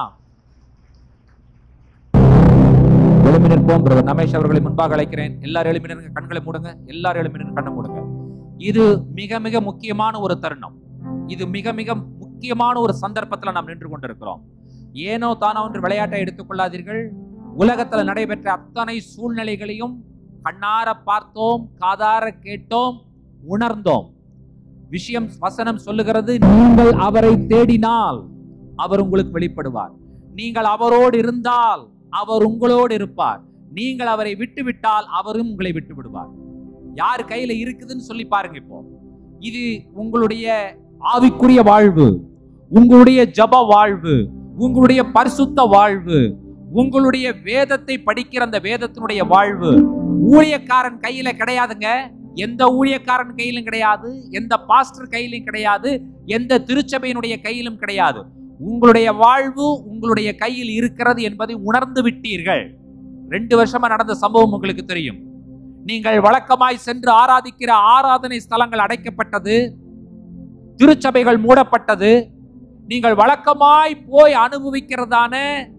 எழுமி நிற்போம் பிரதர் ரமேஷ் அவர்களை முன்பாக அழைக்கிறேன் எல்லாரும் எழுமி நிறுங்க கண்களை மூடுங்க எல்லாரும் எழுமி நின்று கண்ணை மூடுங்க இது மிக மிக முக்கியமான ஒரு தருணம் இது மிக மிக முக்கியமான ஒரு சந்தர்ப்பத்துல நாம் நின்று கொண்டிருக்கிறோம் ஏனோ தானோ ஒன்று விளையாட்டை எடுத்துக்கொள்ளாதீர்கள் உலகத்துல நடைபெற்ற அத்தனை சூழ்நிலைகளையும் கண்ணார பார்த்தோம் காதார கேட்டோம் உணர்ந்தோம் விஷயம் வசனம் சொல்லுகிறது நீங்கள் அவரை தேடினால் அவர் உங்களுக்கு வெளிப்படுவார் நீங்கள் அவரோடு இருந்தால் அவர் உங்களோடு இருப்பார் நீங்கள் அவரை விட்டு விட்டால் அவரும் உங்களை விட்டு விடுவார் யார் கையில இருக்குதுன்னு சொல்லி பாருங்க இப்போ இது உங்களுடைய ஆவிக்குரிய வாழ்வு உங்களுடைய ஜப வாழ்வு உங்களுடைய பரிசுத்த வாழ்வு உங்களுடைய வேதத்தை படிக்கிற அந்த வேதத்தினுடைய வாழ்வு ஊழியக்காரன் கையில கிடையாதுங்க எந்த ஊழியக்காரன் கையிலும் கிடையாது எந்த பாஸ்டர் கையிலும் கிடையாது எந்த திருச்சபையினுடைய கையிலும் கிடையாது உங்களுடைய வாழ்வு உங்களுடைய கையில் இருக்கிறது என்பதை உணர்ந்து விட்டீர்கள் ரெண்டு வருஷமா நடந்த சம்பவம் உங்களுக்கு தெரியும் நீங்கள் வழக்கமாய் சென்று ஆராதிக்கிற ஆராதனை ஸ்தலங்கள் அடைக்கப்பட்டது திருச்சபைகள் மூடப்பட்டது நீங்கள் வழக்கமாய் போய் அனுபவிக்கிறதான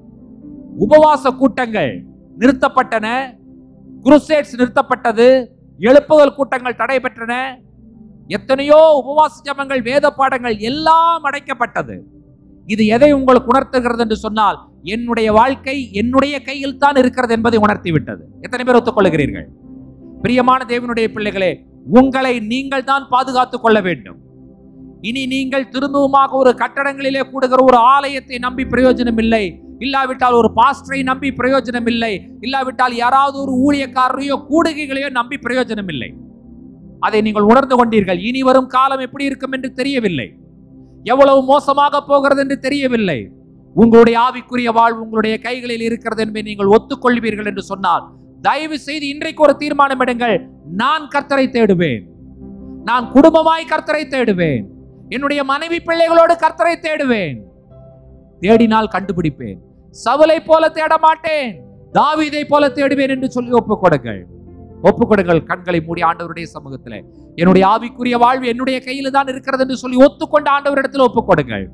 உபவாச கூட்டங்கள் நிறுத்தப்பட்டன குருசேட்ஸ் நிறுத்தப்பட்டது எழுப்புதல் கூட்டங்கள் தடைபெற்றன எத்தனையோ உபவாச ஜபங்கள் வேத பாடங்கள் எல்லாம் அடைக்கப்பட்டது இது எதை உங்களுக்கு உணர்த்துகிறது என்று சொன்னால் என்னுடைய வாழ்க்கை என்னுடைய கையில் தான் இருக்கிறது என்பதை உணர்த்தி விட்டது எத்தனை பேர் ஒத்துக்கொள்கிறீர்கள் பிரியமான தேவனுடைய பிள்ளைகளே உங்களை நீங்கள் தான் பாதுகாத்துக் கொள்ள வேண்டும் இனி நீங்கள் திரும்பவுமாக ஒரு கட்டடங்களிலே கூடுகிற ஒரு ஆலயத்தை நம்பி பிரயோஜனம் இல்லை இல்லாவிட்டால் ஒரு பாஸ்டரை நம்பி பிரயோஜனம் இல்லை இல்லாவிட்டால் யாராவது ஒரு ஊழியக்காரரையோ கூடுகைகளையோ நம்பி பிரயோஜனம் இல்லை அதை நீங்கள் உணர்ந்து கொண்டீர்கள் இனி வரும் காலம் எப்படி இருக்கும் என்று தெரியவில்லை எவ்வளவு மோசமாக போகிறது என்று தெரியவில்லை உங்களுடைய ஆவிக்குரிய வாழ்வு உங்களுடைய கைகளில் இருக்கிறது என்பதை நீங்கள் ஒத்துக்கொள்வீர்கள் என்று சொன்னால் தயவு செய்து இன்றைக்கு ஒரு தீர்மானம் எடுங்கள் நான் கர்த்தரை தேடுவேன் நான் குடும்பமாய் கர்த்தரை தேடுவேன் என்னுடைய மனைவி பிள்ளைகளோடு கர்த்தரை தேடுவேன் தேடினால் கண்டுபிடிப்பேன் சவலை போல தேட மாட்டேன் தாவீதை போல தேடுவேன் என்று சொல்லி ஒப்புக் கொடுங்கள் ஒப்புக் கொடுங்கள் கண்களை மூடி ஆண்டவருடைய சமூகத்தில் என்னுடைய ஆவிக்குரிய வாழ்வு என்னுடைய கையில தான் இருக்கிறது என்று சொல்லி ஒத்துக்கொண்ட ஆண்டவரிடத்தில் ஒப்புக் கொடுங்கள்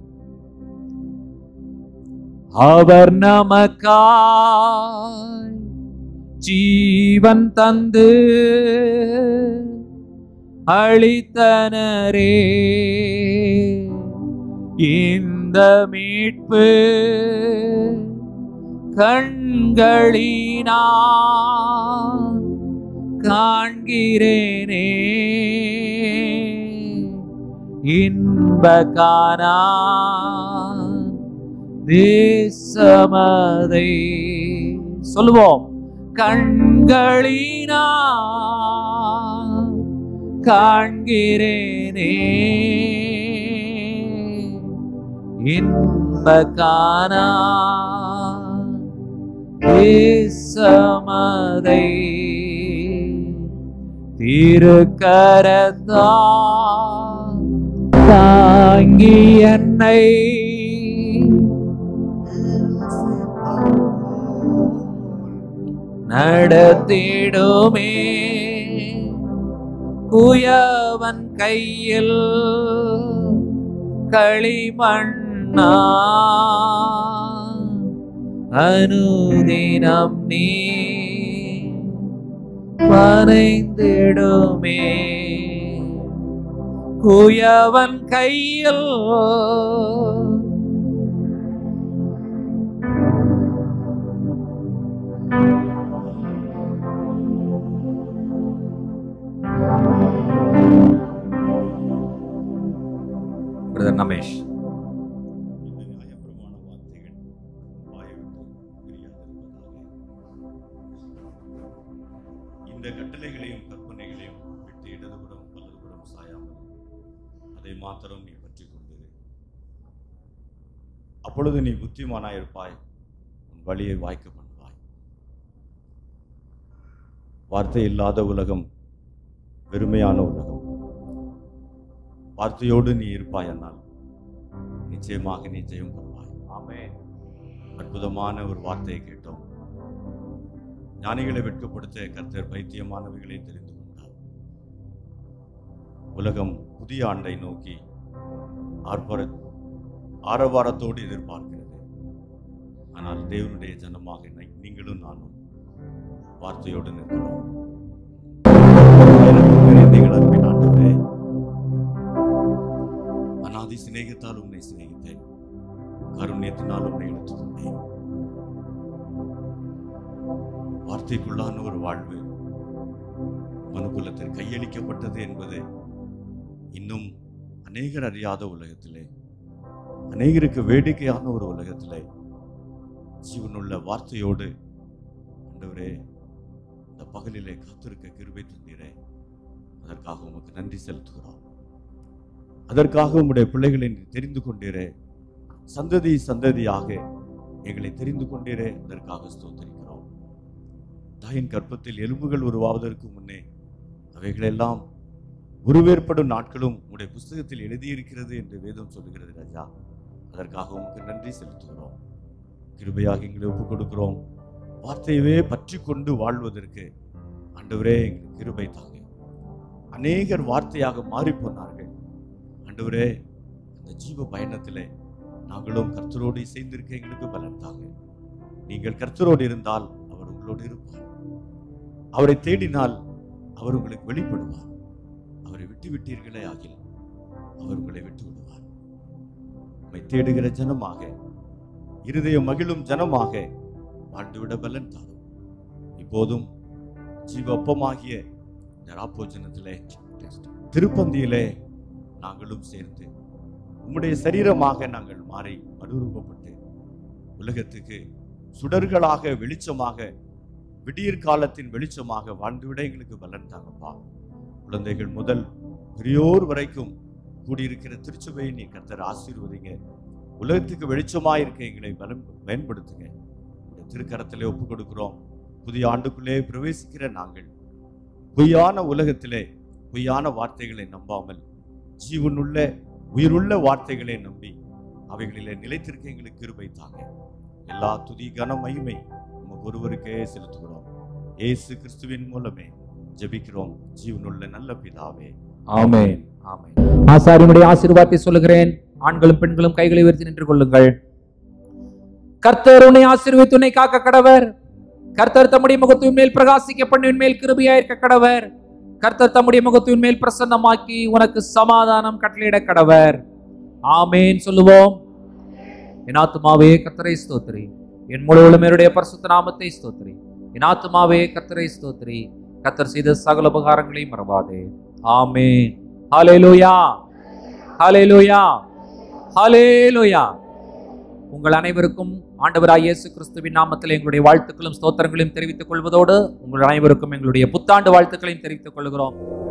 அவர் நமக்காய் ஜீவன் தந்து அளித்தனரே இந்த மீட்பு கண்களினால் காண்கிறேனே இன்பகானா தேசமதை சொல்லுவோம் கண்களினா காண்கிறேனே இன்பகானா தேசமதை திருக்கரத்தா தாங்கி என்னை நடத்திடுமே குயவன் கையில் களிமண்ணா அனுதினம் நீ பனைந்திடுமே குயவன் கையில் பிரதர் ரமேஷ் இந்த நியாயப்பிரமாண வார்த்தைகள் வாயை விட்டு பிரியாதிருப்பதாக. இந்த கட்டளைகளையும் கற்பனைகளையும் விட்டு இடதுபுறம் வலதுபுறம் சாயாமல் அதை மாத்திரம் நீ பற்றி கொண்டிரு அப்பொழுது நீ புத்திமானாயிருப்பாய் உன் வழியை வாய்க்க பண்ணுவாய் வார்த்தை இல்லாத உலகம் வெறுமையான உலகம் வார்த்தையோடு நீ இருப்பாயானால் நிச்சயமாக நீ ஜெயம் பெறுவாய் ஆமென் அற்புதமான ஒரு வார்த்தையை கேட்டோம் ஞானிகளை வெட்கப்படுத்த கர்த்தர் பைத்தியமானவைகளை தெரிந்து கொண்டார் உலகம் புதிய ஆண்டை நோக்கி ஆர்ப்பார ஆரவாரத்தோடு எதிர்பார்க்கிறது ஆனால் தேவனுடைய ஜனமாக நீ- நீங்களும் நானும் வார்த்தையோடு நிற்கிறோம் எனக்கு நிறைந்தீங்கள் அன்பின் ஆண்டவரே அநாதி சிநேகத்தால் உன்னை சிநேகித்தேன் கருண்யத்தினால் உன்னை இழுத்துக் கொண்டேன் வார்த்தைக்குள்ளான ஒரு வாழ்வு மனுக்குலத்தில் கையளிக்கப்பட்டது என்பது இன்னும் அநேகர் அறியாத உலகத்திலே அநேகருக்கு வேடிக்கையான ஒரு உலகத்திலே ஜீவனுள்ள வார்த்தையோடு ஆண்டவரே இந்த பகலிலே காத்திருக்க கிருபை தந்தீரே அதற்காக உமக்கு நன்றி செலுத்துகிறோம் அதற்காக உம்முடைய பிள்ளைகளை நீர் தெரிந்து கொண்டீரே சந்ததி சந்ததியாக எங்களை தெரிந்து கொண்டீரே அதற்காக ஸ்தோத்தரிக்கிறோம் தாயின் கற்பத்தில் எலும்புகள் உருவாவதற்கு முன்னே அவைகளெல்லாம் உருவேற்படும் நாட்களும் உடைய புஸ்தகத்தில் எழுதியிருக்கிறது என்று வேதம் சொல்லுகிறது ராஜா அதற்காக உமக்கு நன்றி செலுத்துகிறோம் கிருபையாக எங்களை ஒப்புக் கொடுக்கிறோம் வார்த்தையவே பற்றி கொண்டு வாழ்வதற்கு ஆண்டவரே எங்களுக்கு கிருபை தாங்க அநேகர் வார்த்தையாக மாறி போனார்கள் ஆண்டவரே அந்த ஜீவ பயணத்திலே நாங்களும் கர்த்தரோடு இசைந்திருக்க எங்களுக்கு பலன் தாங்க நீங்கள் கர்த்தரோடு இருந்தால் அவர் உங்களோடு இருப்பார் அவரை தேடினால் அவர் உங்களுக்கு வெளிப்படுவார் அவரை விட்டு விட்டீர்களே ஆகில் அவர் உங்களை விட்டு விடுவார் உம்மை தேடுகிற ஜனமாக இருதயம் மகிழும் ஜனமாக வாழ்ந்துவிட பலன் தாரும் இப்போதும் ஜீவ அப்பமாகிய இந்த ராப்போஜனத்திலே திருப்பந்தியிலே நாங்களும் சேர்ந்து உம்முடைய சரீரமாக நாங்கள் மாறி மறுரூபப்பட்டு உலகத்துக்கு சுடர்களாக வெளிச்சமாக விடியற் காலத்தின் வெளிச்சமாக வாழ்ந்துவிட எங்களுக்கு பலன் தாங்கப்பா குழந்தைகள் முதல் பெரியோர் வரைக்கும் கூடியிருக்கிற திருச்சபையை நீ கர்த்தர் ஆசீர்வதிங்க உலகத்துக்கு வெளிச்சமாக இருக்க எங்களை பலம் பயன்படுத்துங்க இந்த திருக்கரத்திலே ஒப்பு கொடுக்கிறோம் புதிய ஆண்டுக்குள்ளே பிரவேசிக்கிற நாங்கள் பொய்யான உலகத்திலே பொய்யான வார்த்தைகளை நம்பாமல் ஜீவனுள்ள உயிருள்ள வார்த்தைகளை நம்பி அவைகளிலே நிலைத்திருக்க எங்களுக்கு கிருபை தாங்க எல்லா துதி கன மகிமை உமக்கு ஒருவருக்கே செலுத்துகிறோம் இயேசு கிறிஸ்துவின் மூலமே ஜெபிக்கிறோம் ஜீவனுள்ள நல்ல பிதாவே ஆமென் ஆமென் ஆசாரியனுடைய ஆசீர்வாதத்தை சொல்லுகிறேன் ஆண்களும் பெண்களும் கைகளை உயர்த்தி நின்று கொள்ளுங்கள் கர்த்தர் உன்னை ஆசீர்வதித்து உன்னை காக்க கடவர் கர்த்தர் தம்முடைய முகத்தின் மேல் பிரகாசிக்க பண்ணின் மேல் கிருபையாயிருக்க கடவர் கர்த்தர் தம்முடைய முகத்தின் மேல் பிரசன்னமாக்கி உனக்கு சமாதானம் கட்டளையிட கடவர் ஆமேன் சொல்லுவோம் என் ஆத்துமாவே கர்த்தரை ஸ்தோத்திரி என் முழுவதும் என்னுடைய பரிசுத்த நாமத்தை ஸ்தோத்திரி என் ஆத்துமாவே கர்த்தரை ஸ்தோத்திரி கர்த்தர் செய்த சகல உபகாரங்களையும் மறவாதே ஆமென் ஹalleluya ஹalleluya ஹalleluya உங்கள் அனைவருக்கும் ஆண்டவராய் இயேசு கிறிஸ்துவின் நாமத்தில் எங்களுடைய வாழ்த்துக்களும் ஸ்தோத்திரங்களையும் தெரிவித்துக் கொள்வதோடு உங்கள் அனைவருக்கும் எங்களுடைய புத்தாண்டு வாழ்த்துக்களையும் தெரிவித்துக் கொள்கிறோம்